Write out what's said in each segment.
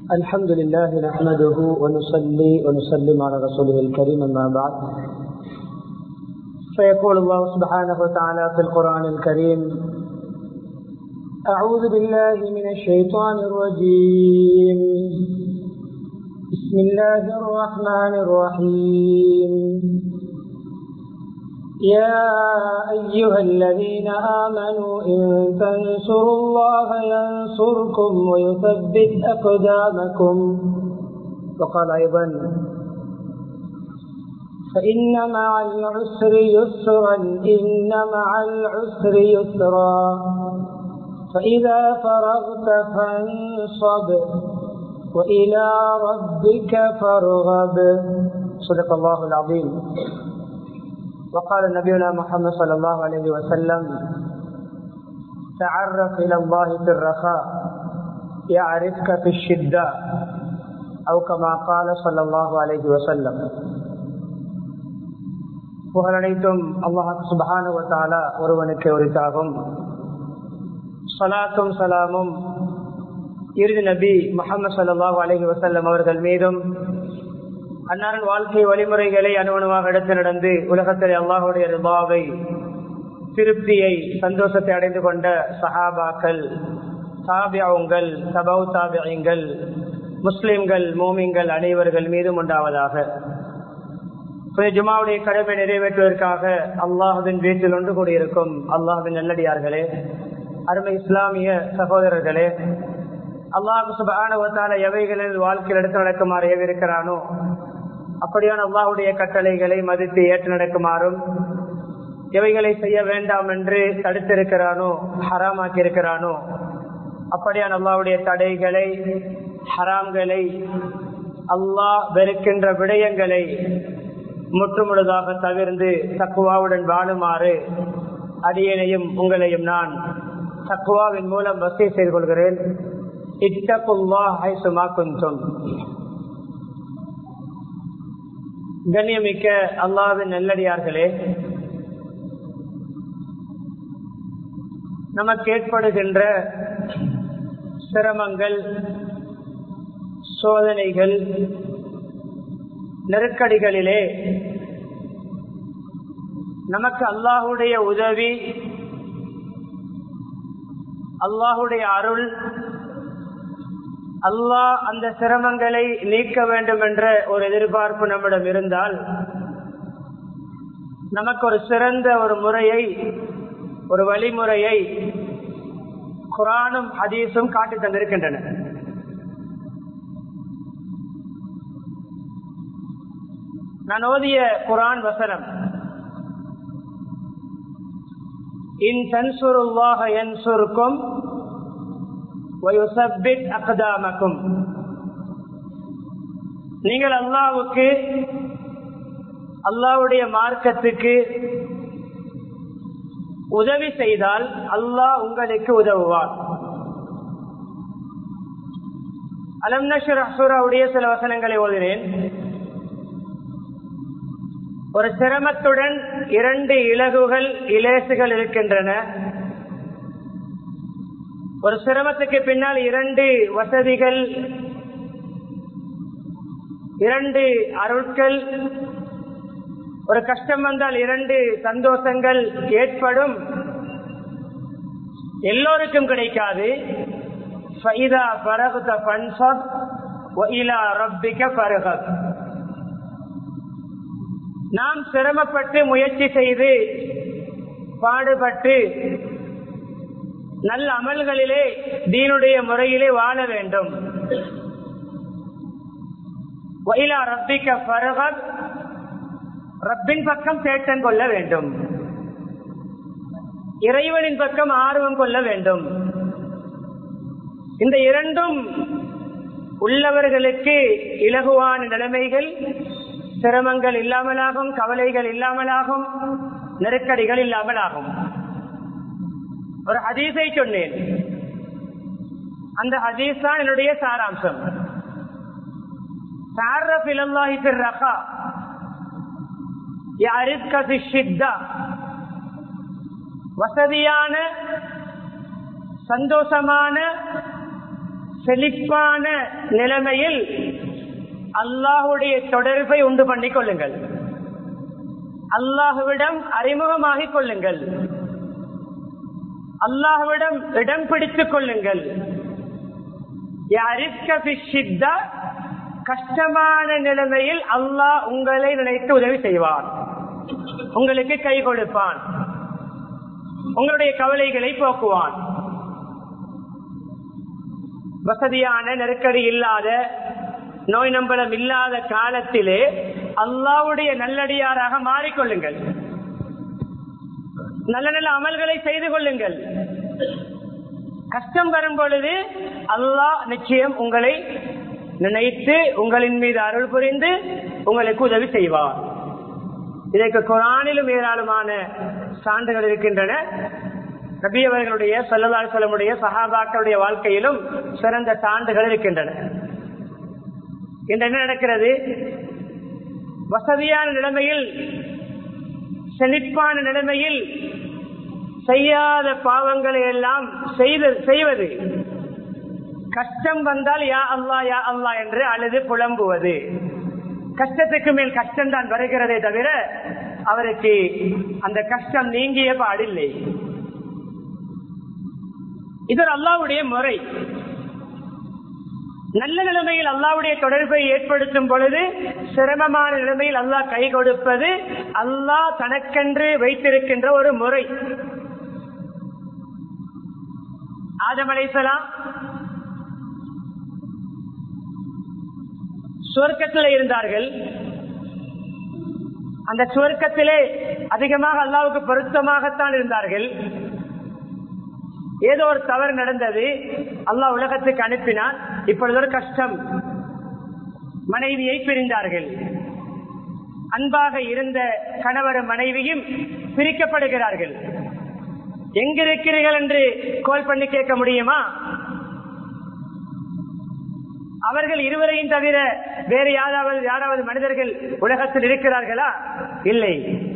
الحمد لله نحمده ونصلي ونسلم على رسوله الكريم أما بعد فيقول الله سبحانه وتعالى في القرآن الكريم أعوذ بالله من الشيطان الرجيم بسم الله الرحمن الرحيم يا أيها الذين آمنوا إن تنصروا الله ينصركم ويثبت أقدامكم وقال أيضا فإن مع العسر يسرا إن مع العسر يسرا فإذا فرغت فانصب وإلى ربك فارغب صدق الله العظيم وقال نبينا محمد صلى الله عليه وسلم تعرف إلى الله في الرخاء يعرفك في الشدة أو كما قال صلى الله عليه وسلم புகழனைத்தும் அல்லாஹ் சுபஹானுவத்தாலா ஒருவனுக்கு உரித்தாகும் சலாத்தும் சலாமும் இறுதி நபி முகமது சல்லாஹூ அலஹி வசல்லம் அவர்கள் மீதும் அன்னாரின் வாழ்க்கை வழிமுறைகளை அணுவணுவாக எடுத்து நடந்து உலகத்தில் அல்லாஹுடைய ரிபாவை திருப்தியை சந்தோஷத்தை அடைந்து கொண்ட சஹாபாக்கள் தாபியாவுங்கள் சபவு தாபியங்கள் முஸ்லிம்கள் மோமிங்கள் அனைவர்கள் மீதும் உண்டாவதாக ஜுமாவுடைய கடமை நிறைவேற்றுவதற்காக அல்லாஹுவின் வீட்டில் ஒன்று கூடியிருக்கும் அல்லாஹுவின் நல்லடியார்களே அருமை இஸ்லாமிய சகோதரர்களே அல்லாஹு சுபான எவைகளில் வாழ்க்கையில் எடுத்து நடக்குமாறு ஏவிருக்கிறானோ அப்படியான அல்லாஹுடைய கட்டளைகளை மதித்து ஏற்று நடக்குமாறும் எவைகளை செய்ய வேண்டாம் என்று தடுத்திருக்கிறானோ ஹராமாக்கி இருக்கிறானோ அப்படியான அல்லாவுடைய தடைகளை ஹராம்களை அல்லாஹ் வெறுக்கின்ற விடயங்களை முற்றுமுழுதாக தவிர்ந்து தக்குவாவுடன் வாழுமாறு அடியனையும் உங்களையும் நான் தக்குவாவின் மூலம் வசதி செய்து கொள்கிறேன் இத்தகுல்லா ஹைசுமா குந்தும் கண்ணியமிக்க அல்லாவின் நல்லடியார்களே நமக்கு ஏற்படுகின்ற சிரமங்கள் சோதனைகள் நெருக்கடிகளிலே நமக்கு அல்லாஹுடைய உதவி அல்லாஹுடைய அருள் அல்லாஹ் அந்த சிரமங்களை நீக்க வேண்டும் என்ற ஒரு எதிர்பார்ப்பு நம்மிடம் இருந்தால் நமக்கு ஒரு சிறந்த ஒரு முறையை ஒரு வழிமுறையை குரானும் ஹதீஸும் காட்டி தந்திருக்கின்றன நான் ஓதிய குரான் வசனம் இன் தன்சுருல்லாக என் சுருக்கும் அகதாமக்கும் நீங்கள் அல்லாவுக்கு அல்லாவுடைய மார்க்கத்துக்கு உதவி செய்தால் அல்லாஹ் உங்களுக்கு உதவுவார் அலம் நஷூராவுடைய சில வசனங்களை ஓதினேன் ஒரு சிரமத்துடன் இரண்டு இலகுகள் இலேசுகள் இருக்கின்றன ஒரு சிரமத்துக்கு பின்னால் இரண்டு வசதிகள் இரண்டு அருட்கள் ஒரு கஷ்டம் வந்தால் இரண்டு சந்தோஷங்கள் ஏற்படும் எல்லோருக்கும் கிடைக்காது நாம் சிரமப்பட்டு முயற்சி செய்து பாடுபட்டு நல்ல அமல்களிலே தீனுடைய முறையிலே வாழ வேண்டும் வயலா ரப்பிக்க பரகத் ரப்பின் பக்கம் தேட்டம் கொள்ள வேண்டும் இறைவனின் பக்கம் ஆர்வம் கொள்ள வேண்டும் இந்த இரண்டும் உள்ளவர்களுக்கு இலகுவான நிலைமைகள் சிரமங்கள் இல்லாமலாகும் கவலைகள் இல்லாமலாகும் நெருக்கடிகள் இல்லாமலாகும் ஒரு ஹதீஸை சொன்னேன் அந்த ஹதீஸ் தான் என்னுடைய சாராம்சம் வசதியான சந்தோஷமான செழிப்பான நிலைமையில் அல்லாஹுடைய தொடர்பை உண்டு பண்ணிக் கொள்ளுங்கள் அல்லாஹுவிடம் அறிமுகமாகிக் கொள்ளுங்கள் அல்லாஹுவிடம் இடம் பிடித்துக் கொள்ளுங்கள் கஷ்டமான நிலைமையில் அல்லாஹ் உங்களை நினைத்து உதவி செய்வார் உங்களுக்கு கை கொடுப்பான் உங்களுடைய கவலைகளை போக்குவான் வசதியான நெருக்கடி இல்லாத நோய் நம்பலம் இல்லாத காலத்திலே அல்லாவுடைய நல்லடியாராக மாறிக்கொள்ளுங்கள் நல்ல நல்ல அமல்களை செய்து கொள்ளுங்கள் கஷ்டம் வரும் பொழுது அல்லாஹ் நிச்சயம் உங்களை நினைத்து உங்களின் மீது அருள் புரிந்து உங்களுக்கு உதவி செய்வார் இதற்கு குரானிலும் ஏராளமான சான்றுகள் இருக்கின்றன நபியவர்களுடைய சொல்லலால் சொல்லமுடைய சகாபாக்களுடைய வாழ்க்கையிலும் சிறந்த சான்றுகள் இருக்கின்றன இன்று என்ன நடக்கிறது வசதியான நிலைமையில் செழிப்பான நிலைமையில் செய்யாத பாவங்களை எல்லாம் செய்வது கஷ்டம் வந்தால் யா அல்லா யா அல்லா என்று அழுது புலம்புவது கஷ்டத்துக்கு மேல் கஷ்டம் தான் வருகிறதே தவிர அவருக்கு அந்த கஷ்டம் நீங்கிய பாடில்லை இது அல்லாவுடைய முறை நல்ல நிலைமையில் அல்லாவுடைய தொடர்பை ஏற்படுத்தும் பொழுது சிரமமான நிலைமையில் அல்லாஹ் கை கொடுப்பது அல்லாஹ் தனக்கென்று வைத்திருக்கின்ற ஒரு முறை ஆதம் அலைசலாம் சுவர்க்கத்தில் இருந்தார்கள் அந்த சுவர்க்கத்திலே அதிகமாக அல்லாவுக்கு பொருத்தமாகத்தான் இருந்தார்கள் ஏதோ ஒரு தவறு நடந்தது அல்லாஹ் உலகத்துக்கு அனுப்பினார் இப்பொழுது ஒரு கஷ்டம் மனைவியை பிரிந்தார்கள் அன்பாக இருந்த கணவரும் மனைவியும் பிரிக்கப்படுகிறார்கள் எங்கிருக்கிறீர்கள் என்று கோல் பண்ணி கேட்க முடியுமா அவர்கள் இருவரையும் தவிர வேறு யாராவது யாராவது மனிதர்கள் உலகத்தில் இருக்கிறார்களா இல்லை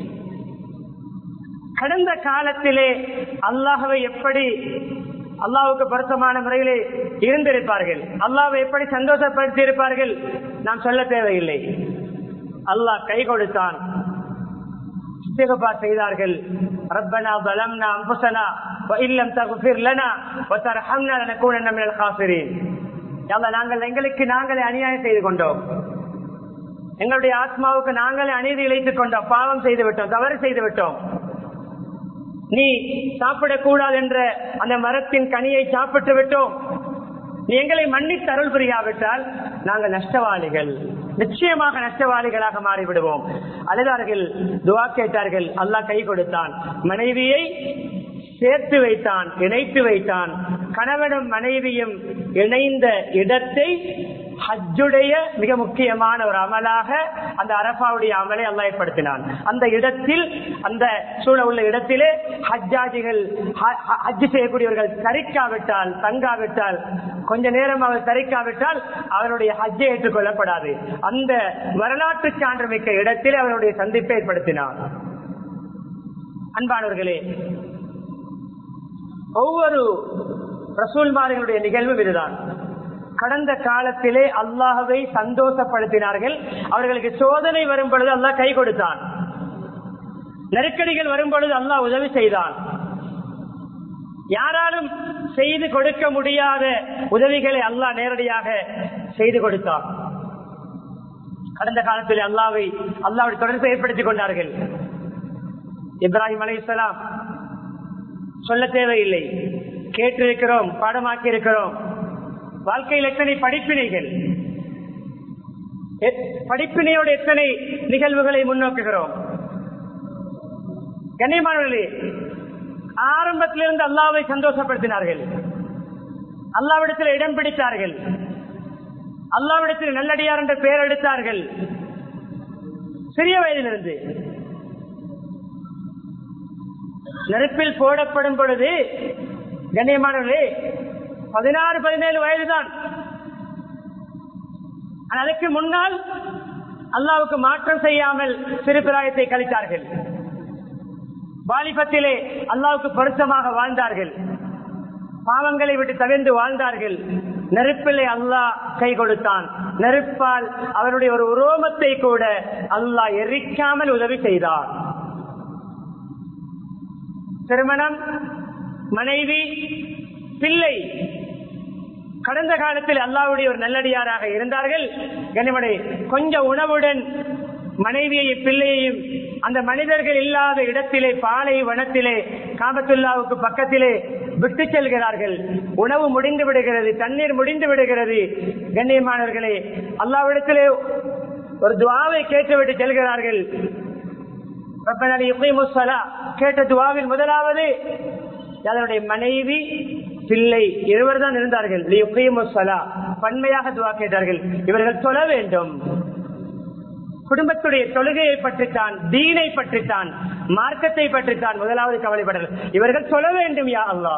கடந்த காலத்திலே அல்லாஹவை எப்படி அல்லாவுக்கு பொருத்தமான முறையிலே இருந்திருப்பார்கள் அல்லாவை எப்படி சந்தோஷப்படுத்தி இருப்பார்கள் நாம் சொல்ல தேவையில்லை அல்லாஹ் கை கொடுத்தான் செய்தார்கள் ரப்பனா பலம்னா அம்புசனா இல்லம் தகுஃபிர் லனா வதர்ஹம்னா லனகூனன்ன மினல் காஃபிரீன் நாங்கள் எங்களுக்கு நாங்களே அநியாயம் செய்து கொண்டோம் எங்களுடைய ஆத்மாவுக்கு நாங்களே அநீதி இழைத்துக் கொண்டோம் பாவம் செய்து விட்டோம் தவறு செய்து விட்டோம் நீ சாப்பிடக்கூடாது என்ற அந்த மரத்தின் கனியை சாப்பிட்டு விட்டோம் நீ எங்களை மன்னித்து அருள் புரியாவிட்டால் நாங்கள் நஷ்டவாளிகள் நிச்சயமாக நஷ்டவாளிகளாக மாறிவிடுவோம் அழுதார்கள் துவா கேட்டார்கள் அல்லாஹ் கை கொடுத்தான் மனைவியை சேர்த்து வைத்தான் இணைத்து வைத்தான் கணவனும் மனைவியும் இணைந்த இடத்தை ஹஜ்ஜுடைய மிக முக்கியமான ஒரு அமலாக அந்த அரபாவுடைய அமலை அல்லா ஏற்படுத்தினான் அந்த இடத்தில் அந்த சூழ உள்ள இடத்திலே ஹஜ்ஜாஜிகள் ஹஜ்ஜு செய்யக்கூடியவர்கள் தரிக்காவிட்டால் தங்காவிட்டால் கொஞ்ச நேரம் அவர் தரிக்காவிட்டால் அவருடைய ஹஜ்ஜை ஏற்றுக்கொள்ளப்படாது அந்த வரலாற்று சான்று மிக்க இடத்தில் அவருடைய சந்திப்பை ஏற்படுத்தினார் அன்பானவர்களே ஒவ்வொரு ரசூல்மார்களுடைய நிகழ்வும் இதுதான் கடந்த காலத்திலே அல்லாஹவை சந்தோஷப்படுத்தினார்கள் அவர்களுக்கு சோதனை வரும் பொழுது அல்லாஹ் கை கொடுத்தான் நெருக்கடிகள் வரும் பொழுது அல்லாஹ் உதவி செய்தான் யாராலும் செய்து கொடுக்க முடியாத உதவிகளை அல்லாஹ் நேரடியாக செய்து கொடுத்தான் கடந்த காலத்தில் அல்லாவை அல்லாவுடைய தொடர்பை ஏற்படுத்திக் கொண்டார்கள் இப்ராஹிம் அலை சொல்ல தேவையில்லை கேட்டிருக்கிறோம் பாடமாக்கி இருக்கிறோம் வாழ்க்கையில் எத்தனை படிப்பினைகள் படிப்பினையோடு எத்தனை நிகழ்வுகளை முன்னோக்குகிறோம் கண்ணியமானவர்களே ஆரம்பத்திலிருந்து அல்லாவை சந்தோஷப்படுத்தினார்கள் அல்லாவிடத்தில் இடம் பிடித்தார்கள் அல்லாவிடத்தில் நல்லடியார் என்ற பெயர் எடுத்தார்கள் சிறிய வயதிலிருந்து நெருப்பில் போடப்படும் பொழுது கண்ணியமானவர்களே பதினாறு பதினேழு வயதுதான் அதற்கு முன்னால் அல்லாவுக்கு மாற்றம் செய்யாமல் சிறுபிராயத்தை கழித்தார்கள் வாலிபத்திலே அல்லாவுக்கு பொருத்தமாக வாழ்ந்தார்கள் பாவங்களை விட்டு தவிர்ந்து வாழ்ந்தார்கள் நெருப்பிலே அல்லாஹ் கை கொடுத்தான் நெருப்பால் அவருடைய ஒரு உரோமத்தை கூட அல்லாஹ் எரிக்காமல் உதவி செய்தார் திருமணம் மனைவி பிள்ளை கடந்த காலத்தில் அல்லாவுடைய ஒரு நல்லடியாராக இருந்தார்கள் கனிமடை கொஞ்சம் உணவுடன் மனைவியை பிள்ளையையும் அந்த மனிதர்கள் இல்லாத இடத்திலே பாலை வனத்திலே காபத்துல்லாவுக்கு பக்கத்திலே விட்டு செல்கிறார்கள் உணவு முடிந்து விடுகிறது தண்ணீர் முடிந்து விடுகிறது கண்ணியமானவர்களே அல்லாவிடத்திலே ஒரு துவாவை கேட்டுவிட்டு செல்கிறார்கள் கேட்ட துவாவில் முதலாவது அதனுடைய மனைவி பிள்ளை இருவர் தான் இருந்தார்கள் பன்மையாக துவா கேட்டார்கள் இவர்கள் சொல்ல வேண்டும் குடும்பத்துடைய தொழுகையை பற்றித்தான் தீனை பற்றித்தான் மார்க்கத்தை பற்றித்தான் முதலாவது கவலைப்படல் இவர்கள் சொல்ல வேண்டும் யா அல்லா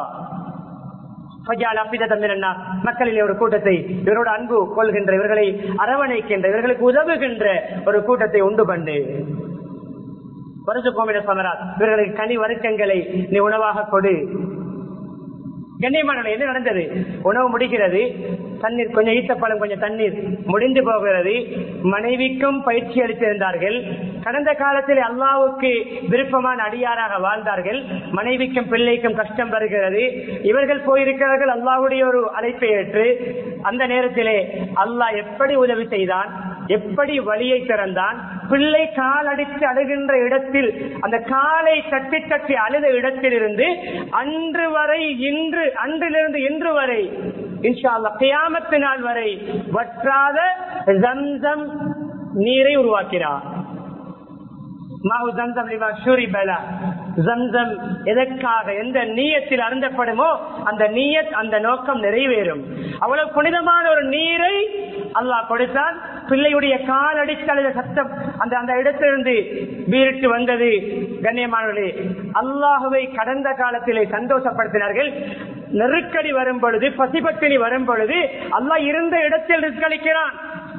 மக்களிலே ஒரு கூட்டத்தை இவரோட அன்பு கொள்கின்ற இவர்களை அரவணைக்கின்ற இவர்களுக்கு உதவுகின்ற ஒரு கூட்டத்தை உண்டு பண்ணு வருஷ கோமிட சமராத் இவர்களுக்கு கனி வருக்கங்களை நீ உணவாக கொடு கண்ணியமான என்ன நடந்தது உணவு முடிக்கிறது தண்ணீர் கொஞ்சம் ஈத்தப்பழம் கொஞ்சம் தண்ணீர் முடிந்து போகிறது மனைவிக்கும் பயிற்சி அளித்திருந்தார்கள் கடந்த காலத்தில் அல்லாவுக்கு விருப்பமான அடியாராக வாழ்ந்தார்கள் மனைவிக்கும் பிள்ளைக்கும் கஷ்டம் வருகிறது இவர்கள் போயிருக்கிறார்கள் அல்லாவுடைய ஒரு அழைப்பை ஏற்று அந்த நேரத்திலே அல்லாஹ் எப்படி உதவி செய்தான் எப்படி வழியை திறந்தான் பிள்ளை கால் அடித்து அழுகின்ற இடத்தில் அந்த காலை தட்டி தட்டி அழுத இடத்தில் இருந்து அன்று வரை இன்று அன்றிலிருந்து இன்று வரை இன்ஷா அல்லா கியாமத்து நாள் வரை வற்றாத ஜம்சம் நீரை உருவாக்கிறார் மாவு ஜம்சம் லிமா ஷூரி பலா ஜம்சம் எதற்காக எந்த நீயத்தில் அருந்தப்படுமோ அந்த நீயத் அந்த நோக்கம் நிறைவேறும் அவ்வளவு புனிதமான ஒரு நீரை அல்லாஹ் கொடுத்தான் பிள்ளையுடைய கால் அடித்தழுத சத்தம் அந்த அந்த இடத்திலிருந்து வீரிட்டு வந்தது கண்ணியமானவர்களே அல்லாஹுவை கடந்த காலத்திலே சந்தோஷப்படுத்தினார்கள் நெருக்கடி வரும் பொழுது பசிபட்டினி வரும் பொழுது அல்லாஹ் இருந்த இடத்தில் ரிஸ்களிக்கிறான்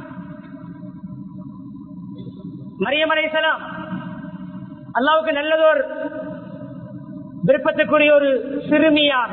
மரியமலைசலாம் அல்லாவுக்கு நல்லதோர் விருப்பத்துக்குரிய ஒரு சிறுமியாக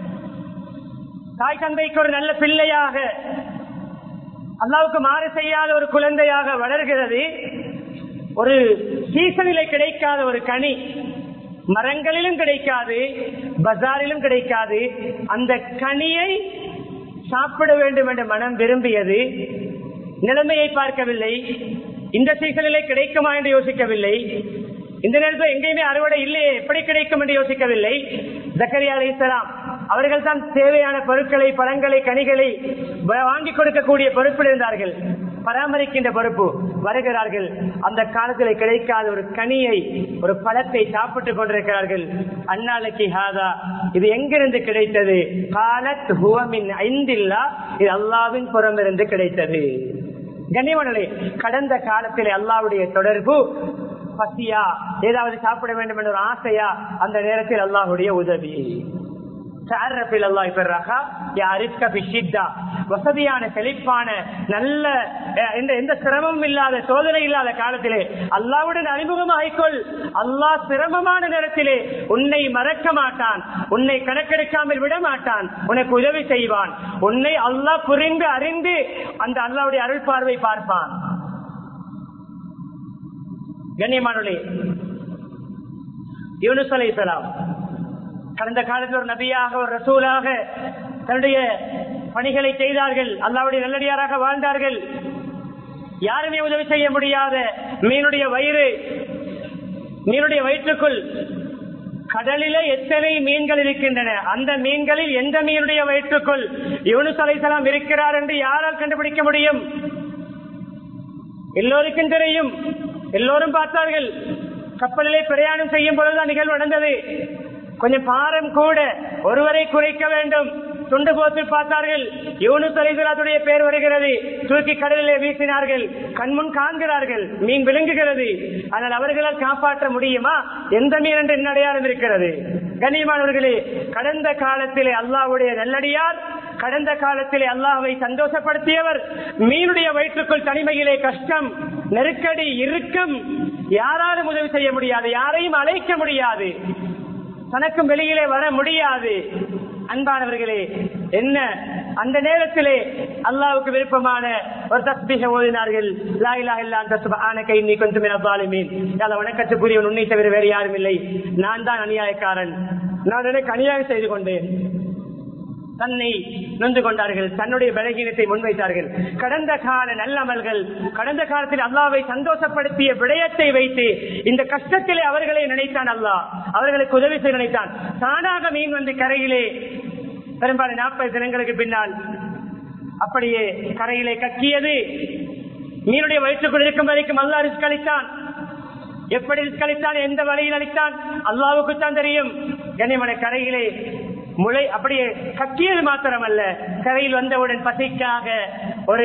தாய் தந்தைக்கு ஒரு நல்ல பிள்ளையாக அல்லாவுக்கு மாறு செய்யாத ஒரு குழந்தையாக வளர்கிறது ஒரு சீசனிலே கிடைக்காத ஒரு கனி மரங்களிலும் கிடைக்காது பஜாரிலும் கிடைக்காது அந்த கனியை சாப்பிட வேண்டும் என்ற மனம் விரும்பியது நிலைமையை பார்க்கவில்லை இந்த சீசனிலே கிடைக்குமா என்று யோசிக்கவில்லை இந்த நேரத்தில் எங்கேயுமே அறுவடை இல்லையே எப்படி கிடைக்கும் என்று யோசிக்கவில்லை ஜக்கரியா அலிசலாம் அவர்கள் தான் தேவையான பொருட்களை பழங்களை கனிகளை வாங்கி கொடுக்கக்கூடிய பொறுப்பில் இருந்தார்கள் பராமரிக்கின்ற பொறுப்பு வருகிறார்கள் அந்த காலத்தில் கிடைக்காத ஒரு கனியை ஒரு பழத்தை சாப்பிட்டுக் கொண்டிருக்கிறார்கள் அண்ணாலைக்கு ஹாதா இது எங்கிருந்து கிடைத்தது காலத் ஹுவமின் ஐந்தில்லா இது அல்லாவின் புறமிருந்து கிடைத்தது கண்ணியமனே கடந்த காலத்தில் அல்லாவுடைய தொடர்பு பசியா ஏதாவது சாப்பிட வேண்டும் என்ற ஒரு ஆசையா அந்த நேரத்தில் அல்லாஹுடைய உதவி வசதியான செழிப்பான நல்ல எந்த சிரமமும் இல்லாத சோதனை இல்லாத காலத்திலே அல்லாவுடன் அறிமுகமாகிக்கொள் அல்லாஹ் சிரமமான நேரத்திலே உன்னை மறக்க மாட்டான் உன்னை கணக்கெடுக்காமல் விட மாட்டான் உனக்கு உதவி செய்வான் உன்னை அல்லாஹ் புரிந்து அறிந்து அந்த அல்லாவுடைய அருள் பார்வை பார்ப்பான் கண்ணியமானே யூனுஸ் அலை கடந்த காலத்தில் ஒரு நபியாக ஒரு ரசூலாக தன்னுடைய பணிகளை செய்தார்கள் அல்லாவுடைய நல்லடியாராக வாழ்ந்தார்கள் யாருமே உதவி செய்ய முடியாத மீனுடைய வயிறு மீனுடைய வயிற்றுக்குள் கடலில எத்தனை மீன்கள் இருக்கின்றன அந்த மீன்களில் எந்த மீனுடைய வயிற்றுக்குள் யூனுஸ் அலைசலாம் இருக்கிறார் என்று யாரால் கண்டுபிடிக்க முடியும் எல்லோருக்கும் தெரியும் எல்லோரும் பார்த்தார்கள் கப்பலிலே பிரயாணம் செய்யும் பொழுதுதான் நிகழ்வு நடந்தது கொஞ்சம் பாரம் கூட ஒருவரை குறைக்க வேண்டும் துண்டு போட்டு பார்த்தார்கள் யூனுஸ் அலிசுலாத்துடைய பேர் வருகிறது தூக்கி கடலிலே வீசினார்கள் கண்முன் காண்கிறார்கள் மீன் விளங்குகிறது ஆனால் அவர்களால் காப்பாற்ற முடியுமா எந்த மீன் என்று என்ன அடையாளம் இருக்கிறது கண்ணியமானவர்களே கடந்த காலத்திலே அல்லாவுடைய நல்லடியார் கடந்த காலத்திலே அல்லாஹை சந்தோஷப்படுத்தியவர் மீனுடைய வயிற்றுக்குள் தனிமையிலே கஷ்டம் நெருக்கடி இறுக்கம் யாராலும் உதவி செய்ய முடியாது யாரையும் அழைக்க முடியாது தனக்கும் வெளியிலே வர முடியாது அன்பானவர்களே என்ன அந்த நேரத்திலே அல்லாவுக்கு விருப்பமான ஒரு தஸ்பீக ஓதினார்கள் லா இலாஹ இல்லா அன்த சுப்ஹானக இன்னி குன்து மினல் ஸாலிமீன் யால வணக்கத்துக்குரியவன் உன்னை தவிர வேறு யாரும் இல்லை நான் தான் அநியாயக்காரன் நான் எனக்கு அநியாயம் செய்து கொண்டேன் தன்னை நொந்து கொண்டார்கள் தன்னுடைய பலகீனத்தை முன்வைத்தார்கள் கடந்த கால நல்லமல்கள் கடந்த காலத்தில் அல்லாவை சந்தோஷப்படுத்திய விடயத்தை வைத்து இந்த கஷ்டத்திலே அவர்களை நினைத்தான் அல்லாஹ் அவர்களுக்கு உதவி செய்ய நினைத்தான் தானாக மீன் வந்து கரையிலே பெரும்பாலும் நாற்பது தினங்களுக்கு பின்னால் அப்படியே கரையிலே கக்கியது மீனுடைய வயிற்றுக்குள் இருக்கும் வரைக்கும் அல்லா ரிஸ்க் அளித்தான் எப்படி ரிஸ்க் அளித்தான் எந்த வழியில் அளித்தான் அல்லாவுக்கு தான் தெரியும் கனிமலை கரையிலே முளை அப்படியே கக்கியது மாத்திரமல்ல கரையில் வந்தவுடன் பசிக்காக ஒரு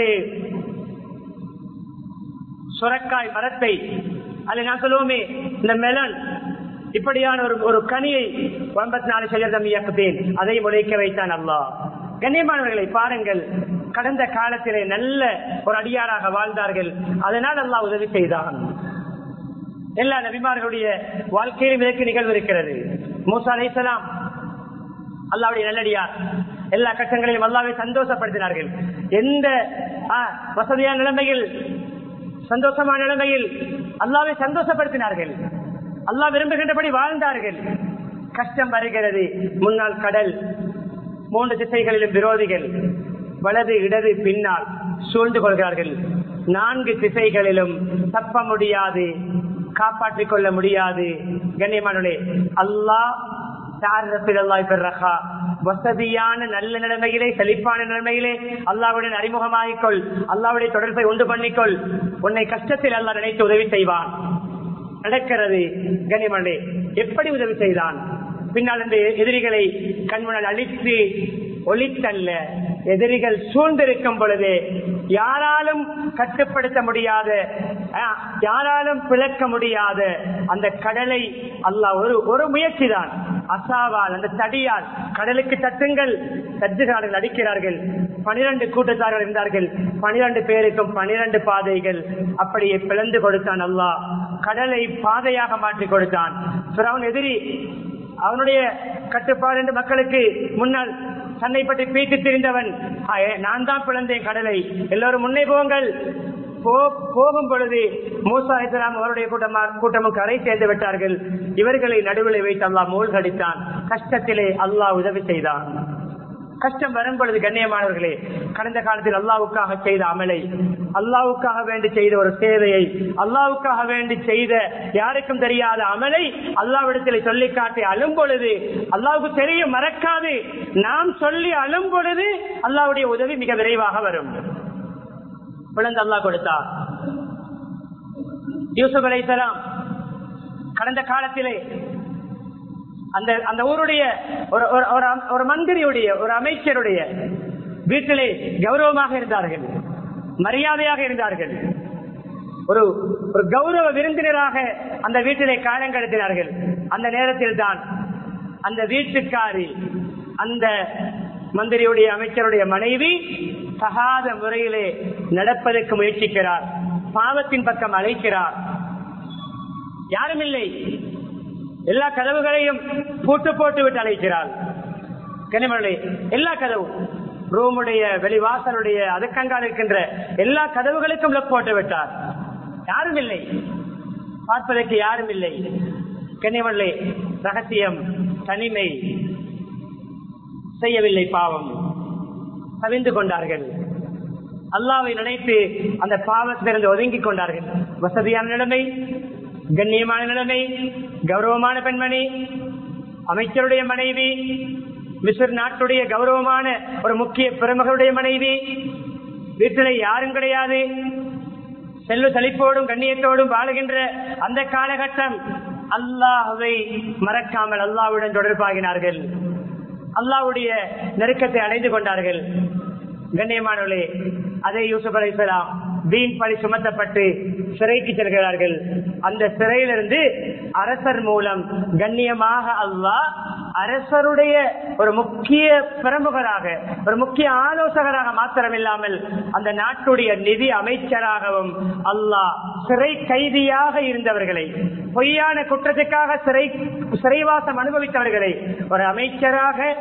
சுரக்காய் மரத்தை அல்ல நான் சொல்லுவோமே இந்த மெலன் இப்படியான ஒரு ஒரு கனியை ஒன்பத்தி நாலு சஜர்தம் இயக்குத்தேன் அதை முளைக்க வைத்தான் அல்லாஹ் கண்ணியமானவர்களை பாருங்கள் கடந்த காலத்திலே நல்ல ஒரு அடியாராக வாழ்ந்தார்கள் அதனால் அல்லாஹ் உதவி செய்தான் எல்லா நபிமார்களுடைய வாழ்க்கையிலும் இதற்கு நிகழ்வு இருக்கிறது மூசா அலைசலாம் அல்லாவுடைய நல்லடியார் எல்லா கட்டங்களையும் அல்லாவை சந்தோஷப்படுத்தினார்கள் எந்த ஆ, வசதியான நிலைமையில் சந்தோஷமான நிலைமையில் அல்லாவை சந்தோஷப்படுத்தினார்கள் அல்லாஹ் விரும்புகின்றபடி வாழ்ந்தார்கள் கஷ்டம் வருகிறது முன்னால் கடல் மூன்று திசைகளிலும் விரோதிகள் வலது இடது பின்னால் சூழ்ந்து கொள்கிறார்கள் நான்கு திசைகளிலும் தப்ப முடியாது காப்பாற்றிக் கொள்ள முடியாது கண்ணியமானே அல்லாஹ் வசதியான நல்ல நிலைமையிலே செழிப்பான நிலைமையிலே அல்லாவுடன் அறிமுகமாகிக்கொள் அல்லாவுடைய தொடர்பை உண்டு பண்ணிக்கொள் உன்னை கஷ்டத்தில் அல்லா நினைத்து உதவி செய்வான் நடக்கிறது கனிமண்டே எப்படி உதவி செய்தான் பின்னால் இந்த எதிரிகளை கண்முனால் அழித்து ஒளித்தல்ல எதிரிகள் சூழ்ந்திருக்கும் பொழுது யாராலும் கட்டுப்படுத்த முடியாத அஹ், யாராலும் பிளக்க முடியாத அந்த கடலை அல்லாஹ் ஒரு ஒரு முயற்சி தான் அசாவால் அந்த தடியால் கடலுக்கு தட்டுங்கள் தட்டுகாரர்கள் அடிக்கிறார்கள் பனிரெண்டு கூட்டத்தார்கள் இருந்தார்கள் பனிரெண்டு பேருக்கும் பனிரெண்டு பாதைகள் அப்படியே பிளந்து கொடுத்தான் அல்லாஹ் கடலை பாதையாக மாற்றி கொடுத்தான் பிறவன் எதிரி அவனுடைய கட்டுப்பாடு என்று மக்களுக்கு முன்னால் தன்னை பற்றி பேச்சு தெரிந்தவன் "ஆ, ஏ, நான் தான் பிளந்தேன் கடலை எல்லோரும் முன்னே போங்கள் போ- போகும் பொழுது மூசா இஸ்லாம் அவருடைய கூட்டமா கூட்டமும் கரை சேர்ந்து விட்டார்கள் இவர்களை நடுவில் வைத்து அல்லாஹ் மூழ்கடித்தான் கஷ்டத்திலே அல்லாஹ் உதவி செய்தான் கஷ்டம் வரும் பொழுது கண்ணியமானவர்களே கடந்த காலத்தில் அல்லாவுக்காக செய்த அமலை அல்லாவுக்காக வேண்டி செய்த ஒரு சேவையை அல்லாவுக்காக வேண்டி செய்த யாருக்கும் தெரியாத அமலை அல்லாவிடத்தில் சொல்லி காட்டி அழும் பொழுது அல்லாவுக்கு தெரியும் மறக்காது நாம் சொல்லி அழும் பொழுது அல்லாவுடைய உதவி மிக விரைவாக வரும் குழந்தை அல்லாஹ் கொடுத்தார் யூசுப் அலைஹிஸ்ஸலாம் கடந்த காலத்திலே அந்த அந்த ஊருடைய ஒரு ஒரு- ஒரு அம்- ஒரு மந்திரியுடைய ஒரு அமைச்சருடைய வீட்டிலே கௌரவமாக இருந்தார்கள் மரியாதையாக இருந்தார்கள் ஒரு ஒரு கௌரவ விருந்தினராக அந்த வீட்டிலே காலம் கடத்தினார்கள் அந்த நேரத்தில் தான் அந்த வீட்டுக்காரி அந்த மந்திரியுடைய அமைச்சருடைய மனைவி தகாத முறையிலே நடப்பதற்கு முயற்சிக்கிறார் பாவத்தின் பக்கம் அழைக்கிறார் யாரும் இல்லை எல்லா கதவுகளையும் பூட்டு போட்டு விட்டு அழைக்கிறாள் கனிமலை எல்லா கதவும் ரூமுடைய வெளிவாசலுடைய அதுக்கங்கால் இருக்கின்ற எல்லா கதவுகளுக்கும் லக் போட்டு விட்டார் யாரும் இல்லை பார்ப்பதற்கு யாரும் இல்லை கனிமலை ரகசியம் தனிமை செய்யவில்லை பாவம் கவிந்து கொண்டார்கள் அல்லாவை நினைத்து அந்த பாவத்திலிருந்து ஒதுங்கிக் கொண்டார்கள் வசதியான நிலைமை கண்ணியமான நிலைமை கௌரவமான பெண்மணி அமைச்சருடைய மனைவி மிஸ்ர் நாட்டுடைய கௌரவமான ஒரு முக்கிய பிரமுகருடைய மனைவி வீட்டில் யாரும் கிடையாது செல்வ செழிப்போடும் கண்ணியத்தோடும் வாழுகின்ற அந்த காலகட்டம் அல்லாஹுவை மறக்காமல் அல்லாவுடன் தொடர்பாகினார்கள் அல்லாவுடைய நெருக்கத்தை அடைந்து கொண்டார்கள் கண்ணியமானவர்களே அதே யூசுப் அலைசலாம் வீண் பழி சுமத்தப்பட்டு சிறைக்கு செல்கிறார்கள் அந்த சிறையிலிருந்து அரசர் மூலம் கண்ணியமாக அல்லாஹ் அரசருடைய ஒரு முக்கிய பிரமுகராக ஒரு முக்கிய ஆலோசகராக மாத்திரமில்லாமல் அந்த நாட்டுடைய நிதி அமைச்சராகவும் அல்லாஹ் சிறை கைதியாக இருந்தவர்களை பொய்யான குற்றத்துக்காக சிறை சிறைவாசம் அனுபவித்தவர்களை ஒரு அமைச்சராக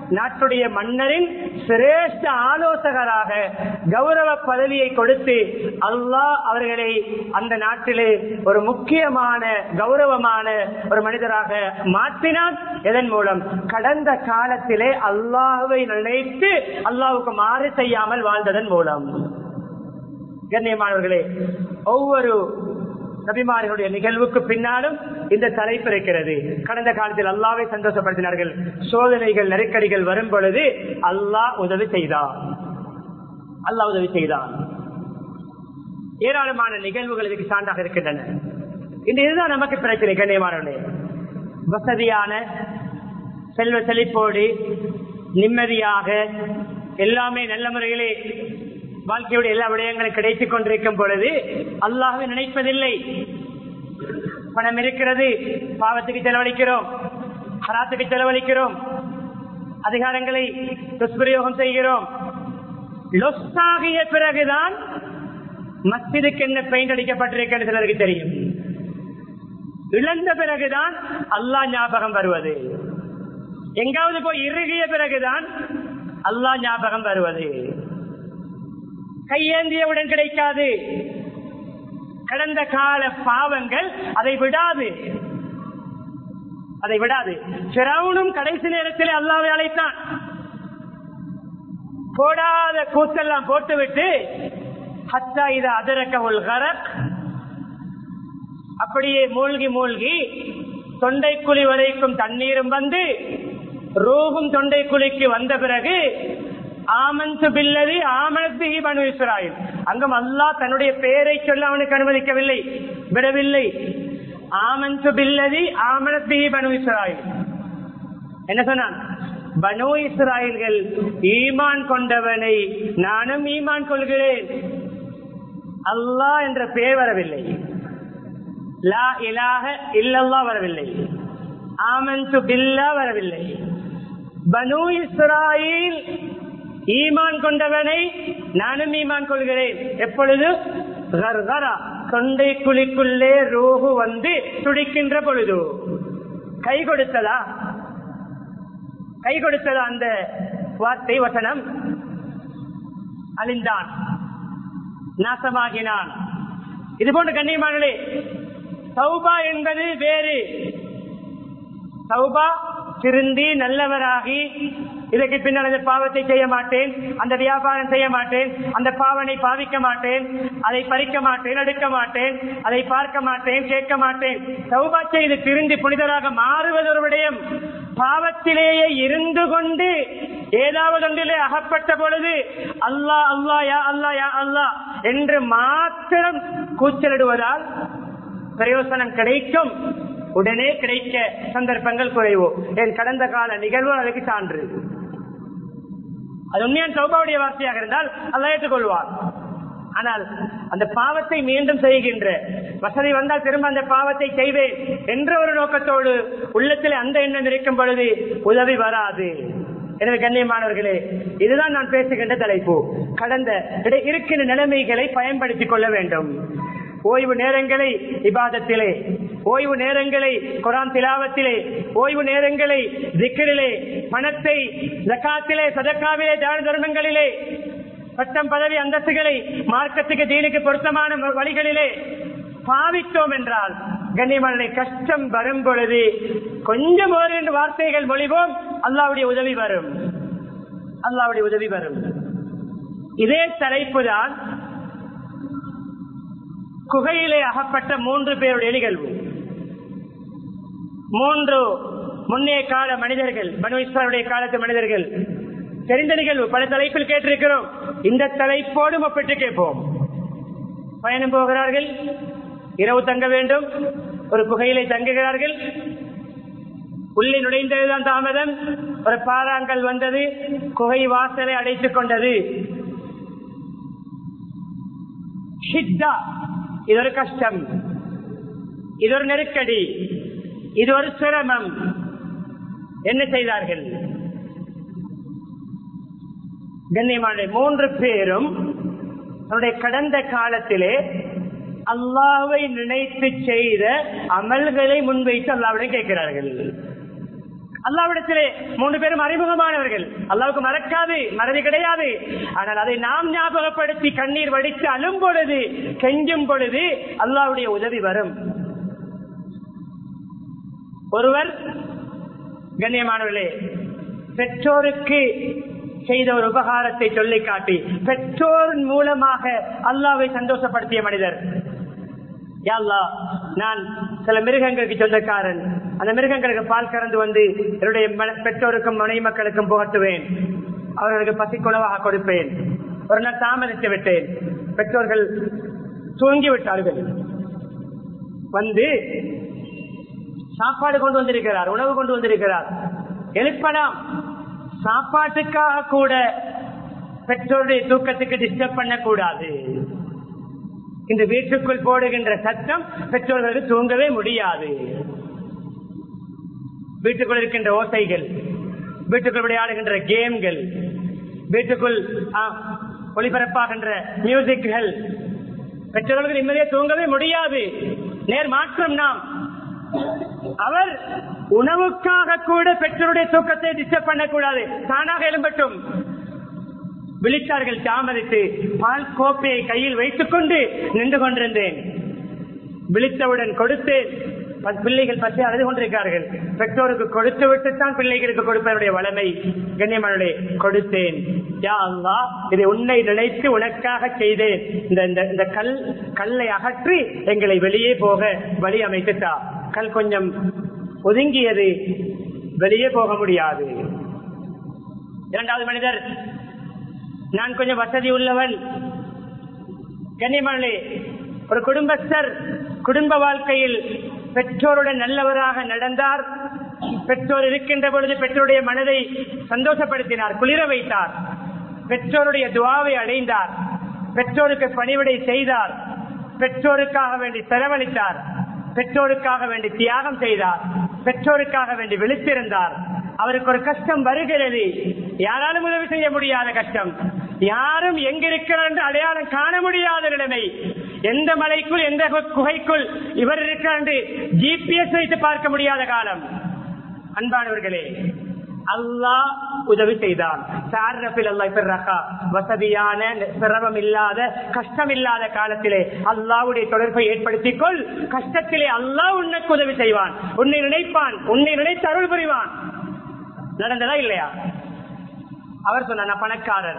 நாட்டுடைய மன்னரின் சிரேஷ்ட ஆலோசகராக கௌரவ பதவியை கொடுத்து அல்லாஹ் அவர்களை அந்த நாட்டிலே ஒரு முக்கியமான கௌரவமான ஒரு மனிதராக மாற்றினான் இதன் மூலம் கடந்த காலத்திலே அல்லாஹுவை நினைத்து அல்லாஹுக்கு மாறு செய்யாமல் வாழ்ந்ததன் மூலம் கண்ணியமானவர்களே ஒவ்வொரு நபிமார்களுடைய நிகழ்வுக்கு பின்னாலும் இந்த தலைப்பு இருக்கிறது கடந்த காலத்தில் அல்லாவை சந்தோஷப்படுத்தினார்கள் சோதனைகள் நெருக்கடிகள் வரும் பொழுது அல்லாஹ் உதவி செய்தார் அல்லாஹ் உதவி செய்தான் ஏராளமான நிகழ்வுகள் இதுக்கு சான்றாக இருக்கின்றன இந்த இதுதான் நமக்கு பிரச்சனை கண்ணியமானவர்களே வசதியான செல்வ செழிப்போடு நிம்மதியாக எல்லாமே நல்ல முறையிலே வாழ்க்கையுடைய எல்லா விடயங்களும் கிடைத்துக் கொண்டிருக்கும் பொழுது அல்லாஹை நினைப்பதில்லை பணம் இருக்கிறது பாவத்துக்கு செலவழிக்கிறோம் ஹராத்துக்கு செலவழிக்கிறோம் அதிகாரங்களை துஷ்பிரயோகம் செய்கிறோம் லொஸ்ஸாகிய பிறகுதான் மஸ்ஜிதுக்கு என்ன பெயிண்ட் அடிக்கப்பட்டிருக்கிறது சிலருக்கு தெரியும் இழந்த பிறகுதான் அல்லாஹ் ஞாபகம் வருவது எங்காவது போய் இறுகிய பிறகுதான் அல்லாஹ் ஞாபகம் வருவது கையேந்தியவுடன் கிடைக்காது கடந்த கால பாவங்கள் அதை விடாது அதை விடாது சிரவுனும் கடைசி நேரத்தில் அல்லாவை அழைத்தான் போடாத கூத்தெல்லாம் போட்டுவிட்டு ஹத்தா இது அதரக்க உள்கரக் அப்படியே மூழ்கி மூழ்கி தொண்டைக்குழி வரைக்கும் தண்ணீரும் வந்து ரூகும் தொண்டைக்குழிக்கு வந்த பிறகு ஆமன்சு பில்லதி ஆமனத்து பனு இஸ்ராயில் அங்கும் அல்லாஹ் தன்னுடைய பெயரை சொல்ல அவனுக்கு அனுமதிக்கவில்லை விடவில்லை ஆமன்சு பில்லதி ஆமனத்து பனு இஸ்ராயில் என்ன சொன்னான் பனு இஸ்ராயல்கள் ஈமான் கொண்டவனை நானும் ஈமான் கொள்கிறேன் அல்லாஹ் என்ற பெயர் வரவில்லை லா இலாக இல்லல்லா வரவில்லை ஆமன்சு பில்லா வரவில்லை பனு இஸ்ராயில் ஈமான் கொண்டவனை நானும் ஈமான் கொள்கிறேன் எப்பொழுது கர்கரா தொண்டை குழிக்குள்ளே ரோகு வந்து துடிக்கின்ற பொழுது கை கொடுத்ததா கை கொடுத்ததா அந்த வார்த்தை வசனம் அழிந்தான் நாசமாகினான் இது போன்ற கண்ணியமானே சௌபா என்பது வேறு சௌபா திருந்தி நல்லவராகி இதற்கு பின்னால் அந்த பாவத்தை செய்ய மாட்டேன் அந்த வியாபாரம் செய்ய மாட்டேன் அந்த பாவனை பாவிக்க மாட்டேன் அதை பறிக்க மாட்டேன் எடுக்க மாட்டேன் அதை பார்க்க மாட்டேன் கேட்க மாட்டேன் சௌபா செய்து திருந்தி புனிதராக மாறுவது ஒரு விடயம் பாவத்திலேயே இருந்து கொண்டு ஏதாவது ஒன்றிலே அகப்பட்ட பொழுது அல்லா அல்லா யா அல்லா யா அல்லா என்று மாத்திரம் கூச்சலிடுவதால் பிரயோசனம் கிடைக்கும் உடனே கிடைக்க சந்தர்ப்பங்கள் குறைவு என் கடந்த கால நிகழ்வு அதுக்கு சான்று அது உண்மையான சௌபாவுடைய வார்த்தையாக இருந்தால் அல்ல ஏற்றுக்கொள்வார் ஆனால் அந்த பாவத்தை மீண்டும் செய்கின்ற வசதி வந்தால் திரும்ப அந்த பாவத்தை செய்வேன் என்ற ஒரு நோக்கத்தோடு உள்ளத்தில் அந்த எண்ணம் இருக்கும் பொழுது உதவி வராது எனவே கண்ணியமானவர்களே இதுதான் நான் பேசுகின்ற தலைப்பு கடந்த இருக்கின்ற நிலைமைகளை பயன்படுத்திக் கொள்ள வேண்டும் ஓய்வு நேரங்களை இபாதத்திலே ஓய்வு நேரங்களை குரான் திலாவத்திலே ஓய்வு நேரங்களை திக்கிரிலே பணத்தை ஜக்காத்திலே சதக்காவிலே தான தர்மங்களிலே பட்டம் பதவி அந்தஸ்துகளை மார்க்கத்துக்கு தீனுக்கு பொருத்தமான வழிகளிலே பாவித்தோம் என்றால் கண்ணியமான கஷ்டம் வரும் பொழுது கொஞ்சம் ஒரு ரெண்டு வார்த்தைகள் மொழிவோம் அல்லாவுடைய உதவி வரும் அல்லாவுடைய உதவி வரும் இதே தலைப்பு தான் குகையிலே அகப்பட்ட மூன்று பேருடைய நிகழ்வு மூன்று முன்னைய கால மனிதர்கள் பனு இஸ்லாமுடைய காலத்து மனிதர்கள் தெரிந்த நிகழ்வு பல தலைப்பில் கேட்டிருக்கிறோம் இந்த தலைப்போடு ஒப்பிட்டு கேட்போம் பயணம் போகிறார்கள் இரவு தங்க வேண்டும் ஒரு குகையிலே தங்குகிறார்கள் உள்ளே நுழைந்ததுதான் தாமதம் ஒரு பாறாங்கல் வந்தது குகை வாசலை அடைத்துக் கொண்டது ஷித்தா இது ஒரு கஷ்டம் இது ஒரு நெருக்கடி இது ஒரு சிரமம் என்ன செய்தார்கள் கண்ணியமான மூன்று பேரும் தன்னுடைய கடந்த காலத்திலே அல்லாவை நினைத்து செய்த அமல்களை முன்வைத்து அல்லாவிடம் கேட்கிறார்கள் அல்லாவிடத்திலே மூன்று பேரும் அறிமுகமானவர்கள் அல்லாவுக்கு மறக்காது மறதி கிடையாது ஆனால் அதை நாம் ஞாபகப்படுத்தி கண்ணீர் வடித்து அழும் பொழுது கெஞ்சும் பொழுது அல்லாவுடைய உதவி வரும் ஒருவர் கண்ணியமானவர்களே பெற்றோருக்கு செய்த ஒரு உபகாரத்தை சொல்லி காட்டி பெற்றோர் மூலமாக அல்லாவை சந்தோஷப்படுத்திய மனிதர் யா அல்லாஹ், நான் சில மிருகங்களுக்கு சொந்தக்காரன் அந்த மிருகங்களுக்கு பால் கறந்து வந்து என்னுடைய மன- பெற்றோருக்கும் மனைவி மக்களுக்கும் புகட்டுவேன் அவர்களுக்கு பசிக்குணவாக கொடுப்பேன் ஒரு நாள் தாமதித்து விட்டேன் பெற்றோர்கள் தூங்கி விட்டார்கள் வந்து சாப்பாடு கொண்டு வந்திருக்கிறார் உணவு கொண்டு வந்திருக்கிறார் எழுப்பலாம் சாப்பாட்டுக்காக கூட பெற்றோருடைய தூக்கத்துக்கு டிஸ்டர்ப் பண்ணக்கூடாது இந்த வீட்டுக்குள் போடுகின்ற சத்தம் பெற்றோர்களுக்கு தூங்கவே முடியாது வீட்டுக்குள் இருக்கின்ற ஓசைகள் வீட்டுக்குள் விளையாடுகின்ற கேம்கள் வீட்டுக்குள் ஆ, ஒளிபரப்பாகின்ற மியூசிக்கள் பெற்றோர்களுக்கு நிம்மதியாக தூங்கவே முடியாது நேர் மாற்றம் நாம் அவர் உணவுக்காக கூட பெற்றோருடைய தூக்கத்தை டிஸ்டர்ப் பண்ணக்கூடாது தானாக எழும்பட்டும் விழித்தார்கள் தாமதித்து பால் கோப்பையை கையில் வைத்துக் கொண்டு நின்று கொண்டிருந்தேன் விழித்தவுடன் கொடுத்தேன் ப- பிள்ளைகள் பற்றி அழுது கொண்டிருக்கிறார்கள் பெற்றோருக்கு கொடுத்து விட்டுத்தான் பிள்ளைகளுக்கு கொடுப்பதனுடைய வளமை கண்ணியமானே கொடுத்தேன் யா அல்லாஹ் இதை உன்னை நினைத்து உனக்காக செய்தேன் இந்த இந்த- இந்த கல் கல்லை அகற்றி எங்களை வெளியே போக வழி அமைத்துட்டா கல் கொஞ்சம் ஒதுங்கியது வெளியே போக முடியாது இரண்டாவது மனிதர் நான் கொஞ்சம் வசதி உள்ளவன் கன்னிமணி ஒரு குடும்பஸ்தர் குடும்ப வாழ்க்கையில் பெற்றோருடன் நல்லவராக நடந்தார் பெற்றோர் இருக்கின்ற பொழுது பெற்றோருடைய மனதை சந்தோஷப்படுத்தினார் குளிர வைத்தார் பெற்றோருடைய துவாவை அடைந்தார் பெற்றோருக்கு பணிவிடை செய்தார் பெற்றோருக்காக வேண்டி செலவழித்தார் பெற்றோருக்காக வேண்டி தியாகம் செய்தார் பெற்றோருக்காக வேண்டி விழித்திருந்தார் அவருக்கு ஒரு கஷ்டம் வருகிறது யாராலும் உதவி செய்ய முடியாத கஷ்டம் யாரும் எங்கிருக்கிறார் என்று அடையாளம் காண முடியாத நிலைமை எந்த மலைக்குள் எந்த கு- குகைக்குள் இவர் இருக்கிறார் என்று ஜிபிஎஸ் வைத்து பார்க்க முடியாத காலம் அன்பானவர்களே அல்லாஹ் உதவி செய்தான் சாரபில் அல்லாஹ் பிறகா வசதியான சிரமம் இல்லாத கஷ்டம் இல்லாத காலத்திலே அல்லாவுடைய தொடர்பை ஏற்படுத்திக் கொள் கஷ்டத்திலே அல்லாஹ் உனக்கு உதவி செய்வான் உன்னை நினைப்பான் உன்னை நினைத்து அருள் புரிவான் நடந்ததா இல்லையா அவர் சொன்னார் நான் பணக்காரர்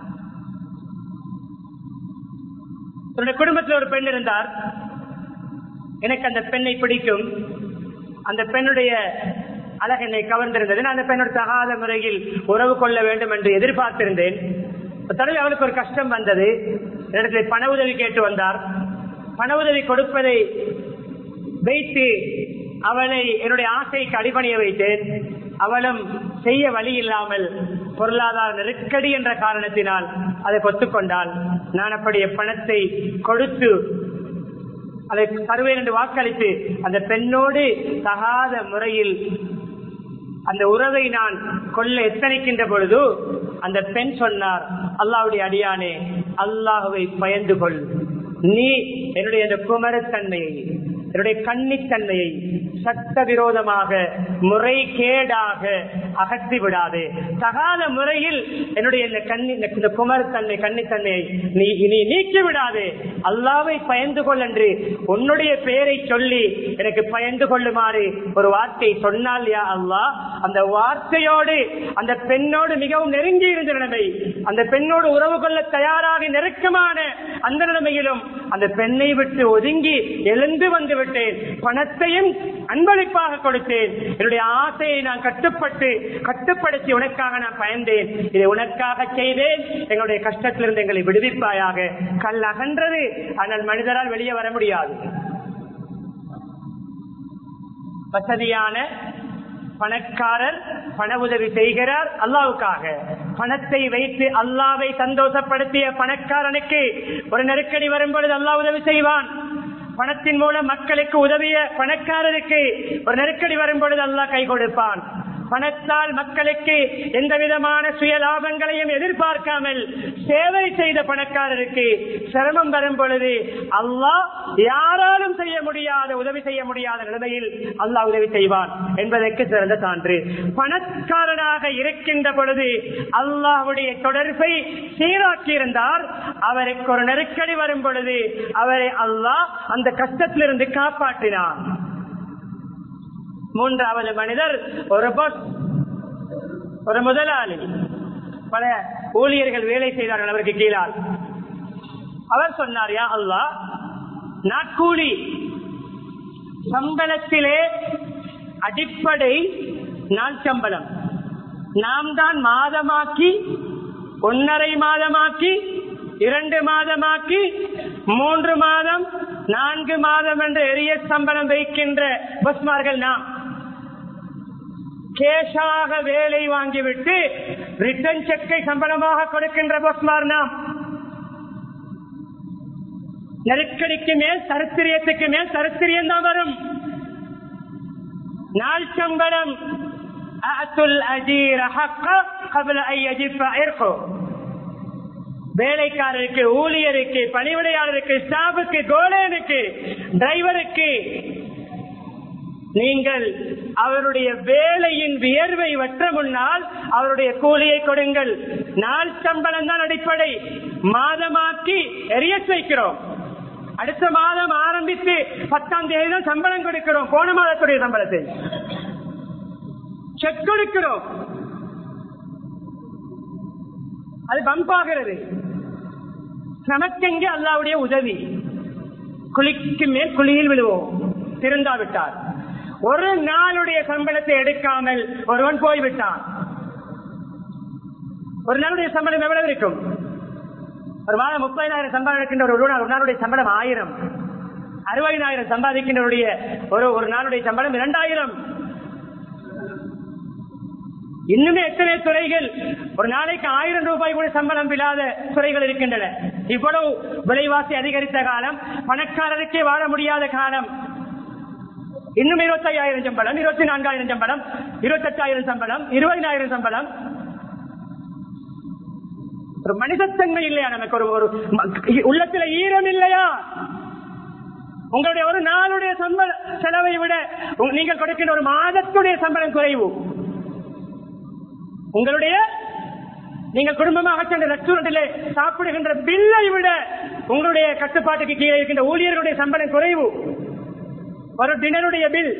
என்னுடைய குடும்பத்தில் ஒரு பெண் இருந்தார் எனக்கு அந்த பெண்ணை பிடிக்கும் அந்த பெண்ணுடைய அழகு என்னை கவர்ந்திருந்தது நான் அந்த பெண்ணோட தகாத முறையில் உறவு கொள்ள வேண்டும் என்று எதிர்பார்த்திருந்தேன் ஒரு தடவை அவளுக்கு ஒரு கஷ்டம் வந்தது என்னிடத்தில் பண உதவி கேட்டு வந்தார் பண உதவி கொடுப்பதை வைத்து அவளை என்னுடைய ஆசைக்கு அடிபணிய வைத்தேன் அவளும் செய்ய வழி இல்லாமல் பொருளாதார நெருக்கடி என்ற காரணத்தினால் அதை ஒத்துக்கொண்டால் நான் அப்படியே பணத்தை கொடுத்து அதை தருவேன் என்று வாக்களித்து அந்த பெண்ணோடு தகாத முறையில் அந்த உறவை நான் கொள்ள எத்தனைக்கின்ற பொழுது அந்த பெண் சொன்னார் அல்லாவுடைய அடியானே அல்லாஹுவை பயந்து கொள் நீ என்னுடைய அந்த குமரத்தன்மையை என்னுடைய கன்னித்தன்மையை சட்டவிரோதமாக முறைகேடாக அகற்றி விடாதே தகாத முறையில் என்னுடைய இந்த கண்ணி இந்த குமரத்தன்மை கன்னித்தன்மையை நீ நீ நீக்கி விடாதே அல்லாவை பயந்து கொள் என்று உன்னுடைய பெயரை சொல்லி எனக்கு பயந்து கொள்ளுமாறு ஒரு வார்த்தை சொன்னால் யா அல்லாஹ் அந்த வார்த்தையோடு அந்த பெண்ணோடு மிகவும் நெருங்கி இருந்த நிலைமை அந்த பெண்ணோடு உறவு கொள்ள தயாராக நெருக்கமான அந்த நிலைமையிலும் அந்த பெண்ணை விட்டு ஒதுங்கி எழுந்து வந்து விட்டேன் பணத்தையும் அன்பளிப்பாக கொடுத்தேன் என்னுடைய ஆசையை நான் கட்டுப்பட்டு கட்டுப்படுத்தி உனக்காக நான் பயந்தேன் இதை உனக்காக செய்தேன் எங்களுடைய கஷ்டத்திலிருந்து எங்களை விடுவிப்பாயாக கல் அகன்றது ஆனால் மனிதரால் வெளியே வர முடியாது வசதியான பணக்காரர் பண உதவி செய்கிறார் அல்லாவுக்காக பணத்தை வைத்து அல்லாவை சந்தோஷப்படுத்திய பணக்காரனுக்கு ஒரு நெருக்கடி வரும் பொழுது அல்லாஹ் உதவி செய்வான் பணத்தின் மூலம் மக்களுக்கு உதவிய பணக்காரருக்கு ஒரு நெருக்கடி வரும் பொழுது அல்லாஹ் கை கொடுப்பான் பணத்தால் மக்களுக்கு எந்த விதமான சுய லாபங்களையும் எதிர்பார்க்காமல் சேவை செய்த பணக்காரருக்கு சிரமம் வரும் பொழுது அல்லாஹ் யாராலும் செய்ய முடியாத உதவி செய்ய முடியாத நிலைமையில் அல்லாஹ் உதவி செய்வான் என்பதற்கு சிறந்த சான்று பணக்காரனாக இருக்கின்ற பொழுது அல்லாஹ்வுடைய தொடர்பை சீராக்கி இருந்தார் அவருக்கு ஒரு நெருக்கடி வரும் பொழுது அவரை அல்லாஹ் அந்த கஷ்டத்திலிருந்து காப்பாற்றினார் மூன்றாவது மனிதர் ஒரு boss, ஒரு முதலாளி பல ஊழியர்கள் வேலை செய்தார்கள் அவருக்கு கீழால் அவர் சொன்னார் யா அல்லாஹ் நாட்கூலி சம்பளத்திலே அடிப்படை நாள் சம்பளம் நாம் தான் மாதமாக்கி ஒன்னரை மாதமாக்கி இரண்டு மாதமாக்கி மூன்று மாதம் நான்கு மாதம் என்று எரிய சம்பளம் வைக்கின்ற பஸ்மார்கள் நாம் கேஷாக வேலை வாங்கிவிட்டு ரிட்டர்ன் செக்கை சம்பளமாக கொடுக்கின்ற பஸ்மார் நாம் நெருக்கடிக்கு மேல் சரித்திரியத்துக்கு மேல் சரித்திரியம் தான் வரும் நாள் சம்பளம் அஅத்துல் அஜீர ஹக்க قبل أن يجف عرقه. வேலைக்காரருக்கு ஊழியருக்கு பணிவிடையாளருக்கு ஸ்டாஃபுக்கு கோலேனுக்கு டிரைவருக்கு நீங்கள் அவருடைய வேலையின் வியர்வை வற்ற முன்னால் அவருடைய கூலியை கொடுங்கள் நாள் சம்பளம் தான் அடிப்படை மாதமாக்கி எரிய வைக்கிறோம் அடுத்த மாதம் ஆரம்பித்து பத்தாம் தேதி தான் சம்பளம் கொடுக்கிறோம் போன மாதத்துடைய சம்பளத்தை செக் கொடுக்கிறோம் அது பம்ப் ஆகிறது நமக்கெங்கே அல்லாவுடைய உதவி குழிக்கு மேல் குழியில் விழுவோம் திருந்தாவிட்டார் ஒரு நாளுடைய சம்பளத்தை எடுக்காமல் ஒருவன் போய்விட்டான் ஒரு நாளுடைய சம்பளம் எவ்வளவு இருக்கும் ஒரு மாதம் முப்பதாயிரம் சம்பளம் இருக்கின்ற ஒரு நாள் ஒரு நாளுடைய சம்பளம் ஆயிரம் அறுபதாயிரம் சம்பாதிக்கின்றவருடைய ஒரு ஒரு நாளுடைய சம்பளம் இரண்டாயிரம் இன்னுமே எத்தனை துறைகள் ஒரு நாளைக்கு ஆயிரம் ரூபாய் கூட சம்பளம் இல்லாத துறைகள் இருக்கின்றன இவ்வளவு விலைவாசி அதிகரித்த காலம் பணக்காரருக்கே வாழ முடியாத காலம் இன்னும் இருபத்தி ஐயாயிரம் சம்பளம் இருபத்தி நான்காயிரம் சம்பளம் இருபத்தெட்டாயிரம் சம்பளம் இருபதினாயிரம் சம்பளம் ஒரு மனிதத்தன்மை இல்லையா நமக்கு ஒரு ஒரு ம- உள்ளத்துல ஈரம் இல்லையா உங்களுடைய ஒரு நாளுடைய சம்பள செலவை விட உங்க- நீங்கள் கொடுக்கின்ற ஒரு மாதத்துடைய சம்பளம் குறைவு உங்களுடைய நீங்கள் குடும்பமாக சென்ற ரெஸ்டாரண்டிலே சாப்பிடுகின்ற பில்லை விட உங்களுடைய கட்டுப்பாட்டுக்கு கீழே இருக்கின்ற ஊழியர்களுடைய சம்பளம் குறைவு ஒரு டினருடைய பில்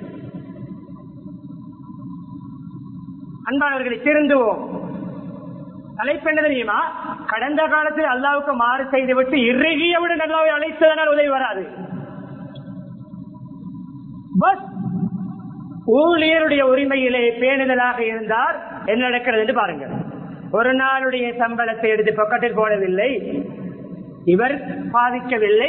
அன்பானவர்களை திருந்துவோம் தலைப்பு என்ன தெரியுமா கடந்த காலத்தில் அல்லாவுக்கு மாறு செய்துவிட்டு இறுகியவுடன் அல்லாவை அழைத்ததனால் உதவி வராது பஸ் ஊழியருடைய உரிமையிலே பேணுதலாக இருந்தார் என்ன நடக்கிறது என்று பாருங்கள் ஒரு நாளுடைய சம்பளத்தை எடுத்து பக்கத்தில் போடவில்லை இவர் பாதிக்கவில்லை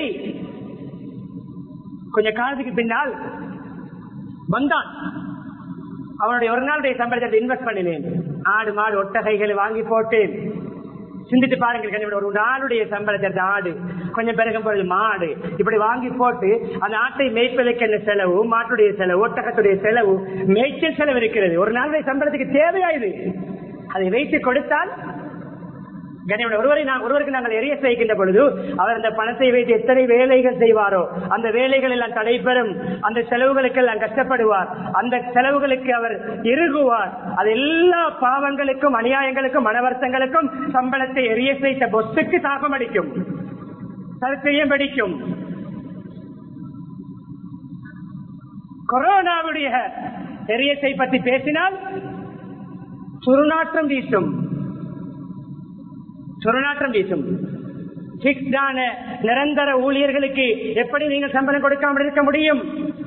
கொஞ்ச காலத்துக்கு பின்னால் வந்தான் அவனுடைய ஒரு நாளுடைய சம்பளத்தை இன்வெஸ்ட் பண்ணினேன் ஆடு மாடு ஒட்டகைகளை வாங்கி போட்டேன் சிந்தித்து பாருங்கள் கண்டிப்பா ஒரு நாளுடைய சம்பளத்தை எடுத்த ஆடு கொஞ்சம் பிறகும் பொழுது மாடு இப்படி வாங்கி போட்டு அந்த ஆட்டை மேய்ப்பதற்கு என்ன செலவு மாட்டுடைய செலவு ஒட்டகத்துடைய செலவு மேய்ச்சல் செலவு இருக்கிறது ஒரு நாளுடைய சம்பளத்துக்கு தேவையா இது அதை வைத்து கொடுத்தால் கண்ணியமான ஒருவரை நான் ஒருவருக்கு நாங்கள் எரிய செய்கின்ற பொழுது அவர் அந்த பணத்தை வைத்து எத்தனை வேலைகள் செய்வாரோ அந்த வேலைகள் எல்லாம் தடைபெறும் அந்த செலவுகளுக்கு எல்லாம் கஷ்டப்படுவார் அந்த செலவுகளுக்கு அவர் இறுகுவார் அது எல்லா பாவங்களுக்கும் அநியாயங்களுக்கும் மனவர்த்தங்களுக்கும் சம்பளத்தை எரிய செய்த பொஸ்துக்கு தாக்கம் அடிக்கும் சரித்திரியம் படிக்கும் கொரோனாவுடைய எரியத்தை பற்றி பேசினால் சுருநாற்றம் வீசும் சுரநாற்றம் வீசும் பிக்ஸ்டான நிரந்தர ஊழியர்களுக்கு எப்படி நீங்கள் சம்பளம் கொடுக்காமல் இருக்க முடியும்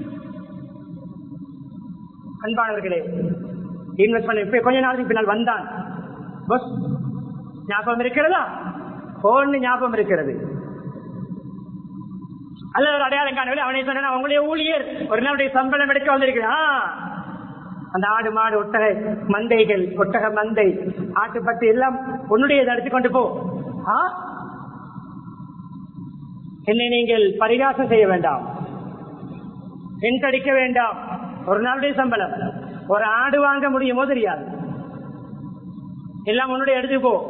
அன்பானவர்களே இன்வெஸ்ட்மெண்ட் இப்ப கொஞ்ச நாளுக்கு பின்னால் வந்தான் பஸ் ஞாபகம் இருக்கிறதா போன் ஞாபகம் இருக்கிறது அல்லது ஒரு அடையாளம் காணவில்லை அவனை சொன்ன அவங்களுடைய ஊழியர் ஒரு நாளுடைய சம்பளம் எடுக்க வந்திருக்கிறான் அந்த ஆடு மாடு ஒட்டக மந்தைகள் ஒட்டக மந்தை ஆட்டுப்பட்டு எல்லாம் உன்னுடையதை எடுத்துக் கொண்டு போ ஆ? என்னை நீங்கள் பரிகாசம் செய்ய வேண்டாம் பெண் கடிக்க வேண்டாம் ஒரு நாளுடைய சம்பளம் ஒரு ஆடு வாங்க முடியுமோ தெரியாது எல்லாம் உன்னுடைய எடுத்து போ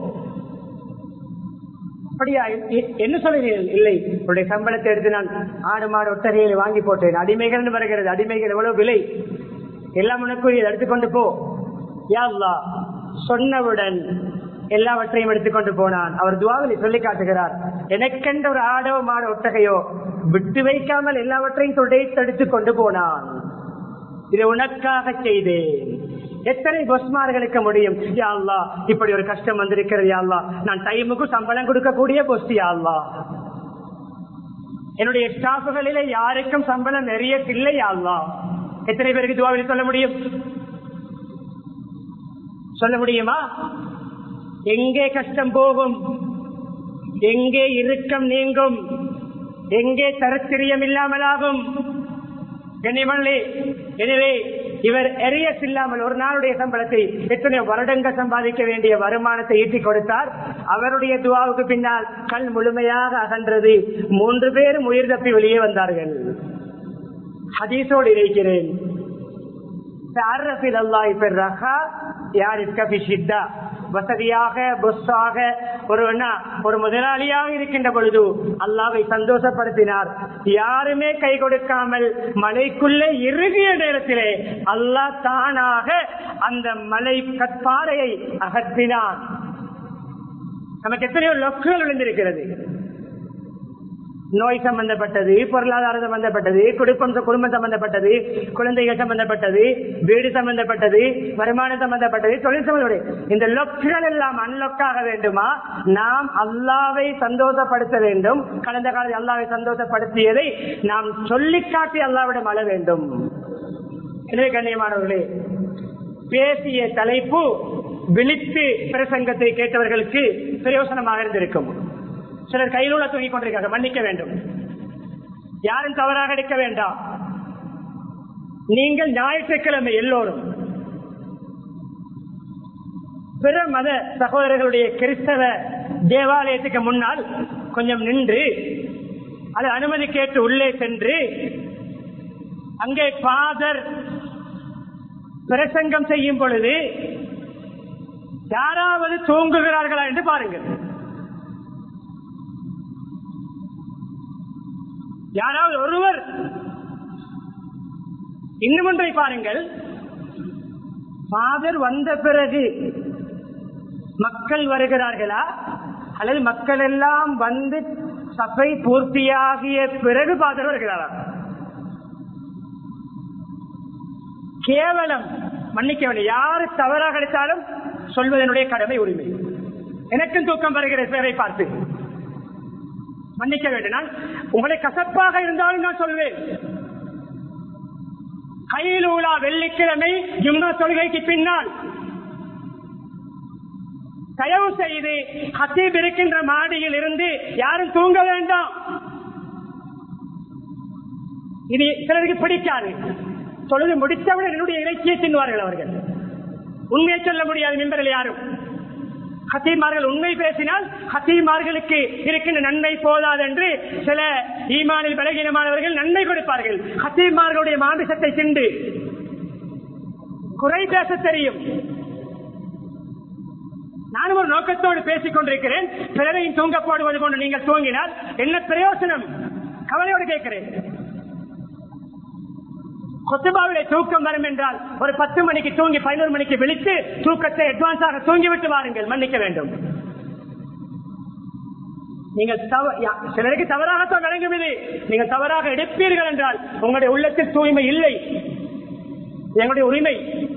அப்படியா எ- என்ன சொல்கிறீர்கள் இல்லை உன்னுடைய சம்பளத்தை எடுத்து நான் ஆடு மாடு ஒட்டகைகளை வாங்கி போட்டேன் அடிமைகள் வருகிறது அடிமைகள் எவ்வளவு விலை எல்லாம் உனக்கு எடுத்துக்கொண்டு போ யா அல்லாஹ் சொன்னவுடன் எல்லாவற்றையும் எடுத்துக்கொண்டு போனான் அவர் துவாவில் சொல்லி காட்டுகிறார் எனக்கென்ற ஒரு ஆடோ மாடோ ஒட்டகையோ விட்டு வைக்காமல் எல்லாவற்றையும் துடைத்து எடுத்துக் கொண்டு போனான் இதை உனக்காக செய்தேன் எத்தனை பொஸ்மார்களுக்கு முடியும் யா அல்லாஹ் இப்படி ஒரு கஷ்டம் வந்திருக்கிறது யா அல்லாஹ் நான் டைமுக்கு சம்பளம் கொடுக்கக்கூடிய பொஸ்ட் யா அல்லாஹ் என்னுடைய ஸ்டாஃபுகளிலே யாருக்கும் சம்பளம் நிறைய இல்லை யா அல்லாஹ் எத்தனை பேருக்கு துவாவில் சொல்ல முடியும் சொல்ல முடியுமா எங்கே கஷ்டம் போகும் எங்கே இறுக்கம் நீங்கும் எங்கே தரத்திரியம் இல்லாமலாகும் கண்ணியமல்லி எனவே இவர் எரியஸ் இல்லாமல் ஒரு நாளுடைய சம்பளத்தை எத்தனை வருடங்கள் சம்பாதிக்க வேண்டிய வருமானத்தை ஈட்டி கொடுத்தார் அவருடைய துவாவுக்கு பின்னால் கண் முழுமையாக அகன்றது மூன்று பேரும் உயிர் தப்பி வெளியே வந்தார்கள் ஹதீஸோடு இருக்கிறேன் تعرف الله في الرخاء يعرفك في الشدة வசதியாக பொஸ்ஸாக ஒரு என்ன- ஒரு முதலாளியாக இருக்கின்ற பொழுது அல்லாவை சந்தோஷப்படுத்தினார் யாருமே கை கொடுக்காமல் மலைக்குள்ளே இறுகிய நேரத்திலே அல்லாஹ் தானாக அந்த மலை கற்பாறையை அகற்றினான் நமக்கு எத்தனையோ லொக்குகள் விழுந்திருக்கிறது நோய் சம்பந்தப்பட்டது பொருளாதாரம் சம்பந்தப்பட்டது குடும்பம் குடும்பம் சம்பந்தப்பட்டது குழந்தைகள் சம்பந்தப்பட்டது வீடு சம்பந்தப்பட்டது வருமானம் சம்பந்தப்பட்டது தொழில் சம்பந்தப்பட்டது இந்த லொக்குகள் எல்லாம் அன்லொக்காக வேண்டுமா நாம் அல்லாவை சந்தோஷப்படுத்த வேண்டும் கடந்த காலத்தில் அல்லாவை சந்தோஷப்படுத்தியதை நாம் சொல்லி காட்டி அல்லாவிடம் அழ வேண்டும் எனவே கண்ணியமானவர்களே பேசிய தலைப்பு விழித்து பிரசங்கத்தை கேட்டவர்களுக்கு பிரயோசனமாக இருந்திருக்கும் சிலர் கையிலுள்ள தூங்கிக் கொண்டிருக்காங்க மன்னிக்க வேண்டும் யாரும் தவறாக எடுக்க வேண்டாம் நீங்கள் ஞாயிற்றுக்கிழமை எல்லோரும் பிற மத சகோதரர்களுடைய கிறிஸ்தவ தேவாலயத்துக்கு முன்னால் கொஞ்சம் நின்று அது அனுமதி கேட்டு உள்ளே சென்று அங்கே ஃபாதர் பிரசங்கம் செய்யும் பொழுது யாராவது தூங்குகிறார்களா என்று பாருங்கள் யாராவது ஒருவர் இன்னும் ஒன்றை பாருங்கள் ஃபாதர் வந்த பிறகு மக்கள் வருகிறார்களா அல்லது மக்கள் எல்லாம் வந்து சபை பூர்த்தியாகிய பிறகு ஃபாதர் வருகிறாரா கேவலம் மன்னிக்கவில்லை யாரு தவறாக எடுத்தாலும் சொல்வதனுடைய கடமை உரிமை எனக்கும் தூக்கம் வருகிற சேவை பார்த்து மன்னிக்க வேண்டும் நான் உங்களை கசப்பாக இருந்தாலும் நான் சொல்வேன் கையில் உலா வெள்ளிக்கிழமை ஜும்மா தொழுகைக்கு பின்னால் தயவு செய்து ஹசீப் இருக்கின்ற மாடியில் இருந்து யாரும் தூங்க வேண்டாம் இது சிலருக்கு பிடிக்காது தொழுது முடித்தவுடன் என்னுடைய இறைச்சியை தின்னுவார்கள் அவர்கள் உண்மையை சொல்ல முடியாது மெம்பர்கள் யாரும் ஹத்தீமார்கள் உண்மை பேசினால் ஹத்தீமார்களுக்கு இருக்கின்ற நன்மை போதாது என்று சில ஈமானில் பலகீனமானவர்கள் நன்மை கொடுப்பார்கள் ஹத்தீமார்களுடைய மாமிசத்தை திண்டு குறை பேச தெரியும் நானும் ஒரு நோக்கத்தோடு பேசிக் கொண்டிருக்கிறேன் பிறரையும் தூங்க போடுவது கொண்டு நீங்கள் தூங்கினால் என்ன பிரயோசனம் கவலையோடு கேட்கிறேன் கொத்துபாவிலே தூக்கம் வரும் என்றால் ஒரு பத்து மணிக்கு தூங்கி பதினோரு மணிக்கு விழித்து தூக்கத்தை அட்வான்ஸாக தூங்கிவிட்டு வாருங்கள் மன்னிக்க வேண்டும் நீங்கள் தவ- யா- சிலருக்கு தவறாகத்தான் விளங்கும் இது நீங்கள் தவறாக எடுப்பீர்கள் என்றால் உங்களுடைய உள்ளத்தில் தூய்மை இல்லை எங்களுடைய உரிமை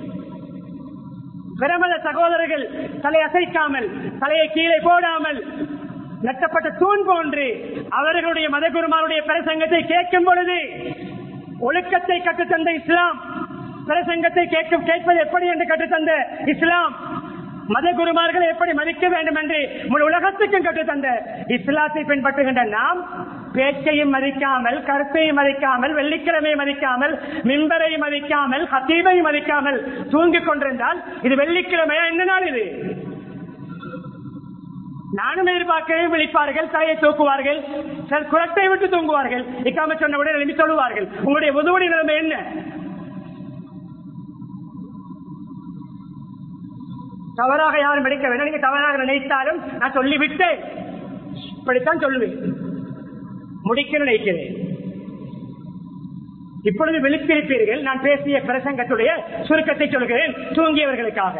பிரமத சகோதரர்கள் தலை அசைக்காமல் தலையை கீழே போடாமல் நட்டப்பட்ட தூண் போன்று அவர்களுடைய மதகுருமாருடைய பிரசங்கத்தை கேட்கும் பொழுது ஒழுக்கத்தை கற்றுத்தந்த இஸ்லாம் பிரசங்கத்தை கேட்கும் கேட்பது எப்படி என்று கற்றுத்தந்த இஸ்லாம் மத குருமார்களை எப்படி மதிக்க வேண்டும் என்று முழு உலகத்துக்கும் கற்றுத்தந்த இஸ்லாத்தை பின்பற்றுகின்ற நாம் பேச்சையும் மதிக்காமல் கருத்தையும் மதிக்காமல் வெள்ளிக்கிழமையை மதிக்காமல் மிம்பரை மதிக்காமல் ஹத்தீபை மதிக்காமல் தூங்கிக் கொண்டிருந்தால் இது வெள்ளிக்கிழமையா என்ன நாள் இது நானும் எதிர்பார்க்கவே விழிப்பார்கள் தலையை தூக்குவார்கள் சிலர் குரட்டை விட்டு தூங்குவார்கள் இக்காம சொன்ன உடனே எழுப்பி சொல்லுவார்கள் உங்களுடைய முதுவடி நிலைமை என்ன தவறாக யாரும் எடுக்க வேண்டாம் நீங்க தவறாக நினைத்தாலும் நான் சொல்லிவிட்டேன் இப்படித்தான் சொல்லுவேன் முடிக்க நினைக்கிறேன் இப்பொழுது விழித்திருப்பீர்கள் நான் பேசிய பிரசங்கத்துடைய சுருக்கத்தை சொல்கிறேன் தூங்கியவர்களுக்காக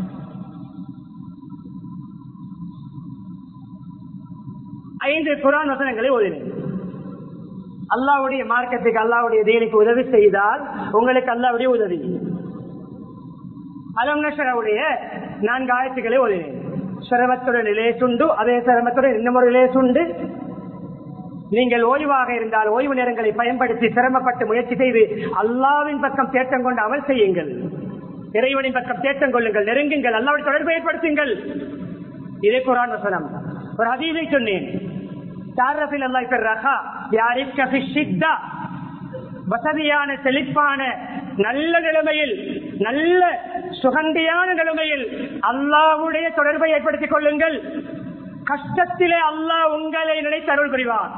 ஐந்து குரான் வசனங்களை ஓதினேன் அல்லாவுடைய மார்க்கத்துக்கு அல்லாவுடைய தீனுக்கு உதவி செய்தால் உங்களுக்கு அல்லாவுடைய உதவி அலம்னஷராவுடைய நான்கு ஆயத்துக்களை ஓதினேன் சிரமத்துடன் லேசுண்டு அதே சிரமத்துடன் இன்னும் ஒரு லேசுண்டு நீங்கள் ஓய்வாக இருந்தால் ஓய்வு நேரங்களை பயன்படுத்தி சிரமப்பட்டு முயற்சி செய்து அல்லாவின் பக்கம் தேட்டம் கொண்டு அமல் செய்யுங்கள் இறைவனின் பக்கம் தேட்டம் கொள்ளுங்கள் நெருங்குங்கள் அல்லாவுடைய தொடர்பை ஏற்படுத்துங்கள் இதே குரான் வசனம் ஒரு அதீதை சொன்னேன் தாரஃபில் அல்லாஹ் ரஹா யாரிக்க ஃபி ஷித்தா வசதியான செழிப்பான நல்ல நிலைமையில் நல்ல சுகண்டியான நிலைமையில் அல்லாவுடைய தொடர்பை ஏற்படுத்திக் கொள்ளுங்கள் கஷ்டத்திலே அல்லாஹ் உங்களை நினைத்து அருள் புரிவான்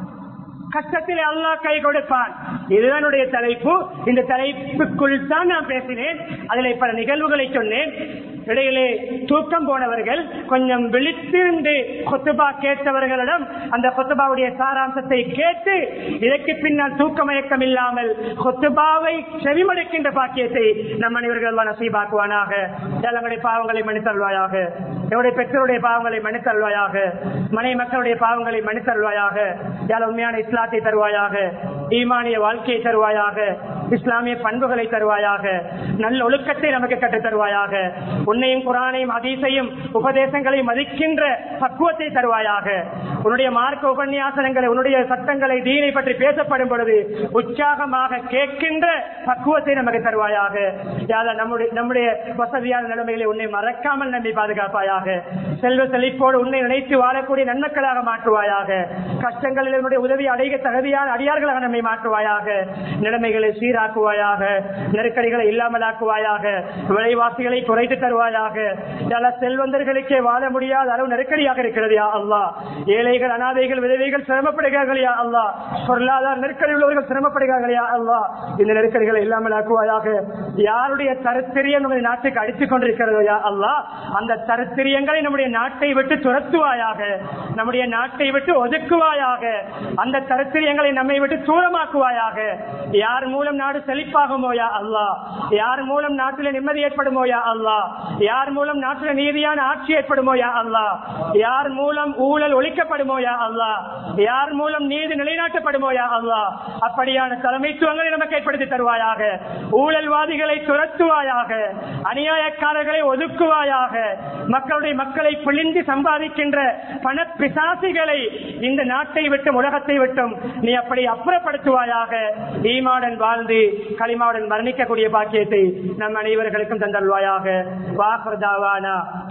கஷ்டத்திலே அல்லாஹ் கை கொடுப்பான் இதுதான் என்னுடைய தலைப்பு இந்த தலைப்புக்குள் தான் நான் பேசினேன் அதில் பல நிகழ்வுகளை சொன்னேன் இடையிலே தூக்கம் போனவர்கள் கொஞ்சம் விழித்திருந்து கொத்துபா கேட்டவர்களிடம் அந்த கொத்துபாவுடைய சாராம்சத்தை கேட்டு இதற்கு பின்னால் தூக்க மயக்கம் இல்லாமல் கொத்துபாவை செவிமடுக்கின்ற பாக்கியத்தை நம் அனைவர்கள் நசீபாக்குவானாக நம்முடைய பாவங்களை மன்னித்தல்வாயாக என்னுடைய பெற்றோருடைய பாவங்களை மன்னித்தல்வாயாக மனை மக்களுடைய பாவங்களை மன்னித்தல்வாயாக யாழ் உண்மையான இஸ்லாத்தை தருவாயாக ஈமானிய வாழ்க்கையை தருவாயாக இஸ்லாமிய பண்புகளை தருவாயாக நல்ல ஒழுக்கத்தை நமக்கு கற்றுத் தருவாயாக உன்னையும் குரானையும் அதீசையும் உபதேசங்களையும் மதிக்கின்ற பக்குவத்தை தருவாயாக உன்னுடைய மார்க்க உபன்யாசனங்களை உன்னுடைய சட்டங்களை தீனை பற்றி பேசப்படும் பொழுது உற்சாகமாக கேட்கின்ற பக்குவத்தை நமக்கு தருவாயாக யாத நம்முடைய நம்முடைய வசதியான நிலைமைகளை உன்னை மறக்காமல் நம்பி பாதுகாப்பாயாக செல்வ செழிப்போடு உன்னை நினைத்து வாழக்கூடிய நன்மக்களாக மாற்றுவாயாக கஷ்டங்களில் உன்னுடைய உதவி அடைய தகுதியான அடியார்களாக நம்மை மாற்றுவாயாக நிலைமைகளை சீராக்குவாயாக நெருக்கடிகளை இல்லாமலாக்குவாயாக விலைவாசிகளை குறைத்து தருவாயாக பல செல்வந்தர்களுக்கே வாழ முடியாத அளவு நெருக்கடியாக இருக்கிறது யா அல்லா ஏழைகள் அனாதைகள் விதவைகள் சிரமப்படுகிறார்கள் யா அல்லா பொருளாதார நெருக்கடி உள்ளவர்கள் சிரமப்படுகிறார்கள் யா அல்லா இந்த நெருக்கடிகளை இல்லாமல் ஆக்குவாயாக யாருடைய தருத்திரியம் நம்முடைய நாட்டுக்கு அடித்துக் கொண்டிருக்கிறதோ யா அல்லா அந்த தருத்திரியங்களை நம்முடைய நாட்டை விட்டு துரத்துவாயாக நம்முடைய நாட்டை விட்டு ஒதுக்குவாயாக அந்த தருத்திரியங்களை நம்மை விட்டு தூரமாக்குவாயாக யார் மூலம் நாடு செழிப்பாகுமோ யா அல்லா யார் மூலம் நாட்டில் நிம்மதி ஏற்படுமோ யா அல்லா யார் மூலம் நாட்டில் நீதியான ஆட்சி ஏற்படுமோ யா அல்லா யார் மூலம் ஊழல் ஒழிக்கப்படுமோ யா அல்லா யார் மூலம் நீதி நிலைநாட்டப்படுமோ யா அல்லா அப்படியான தலைமைத்துவங்களை நமக்கு ஏற்படுத்தி தருவாயாக ஊழல்வாதிகளை துரத்துவாயாக அநியாயக்காரர்களை ஒதுக்குவாயாக மக்களுடைய மக்களை பிழிந்து சம்பாதிக்கின்ற பண பிசாசிகளை இந்த நாட்டை விட்டும் உலகத்தை விட்டும் நீ அப்படி அப்புறப்படுத்துவாயாக ஈமாடன் வாழ்ந்து களிமாவுடன் மரணிக்கக்கூடிய பாக்கியத்தை நம் அனைவர்களுக்கும் தந்தல்வாயாக வாகர்தாவானா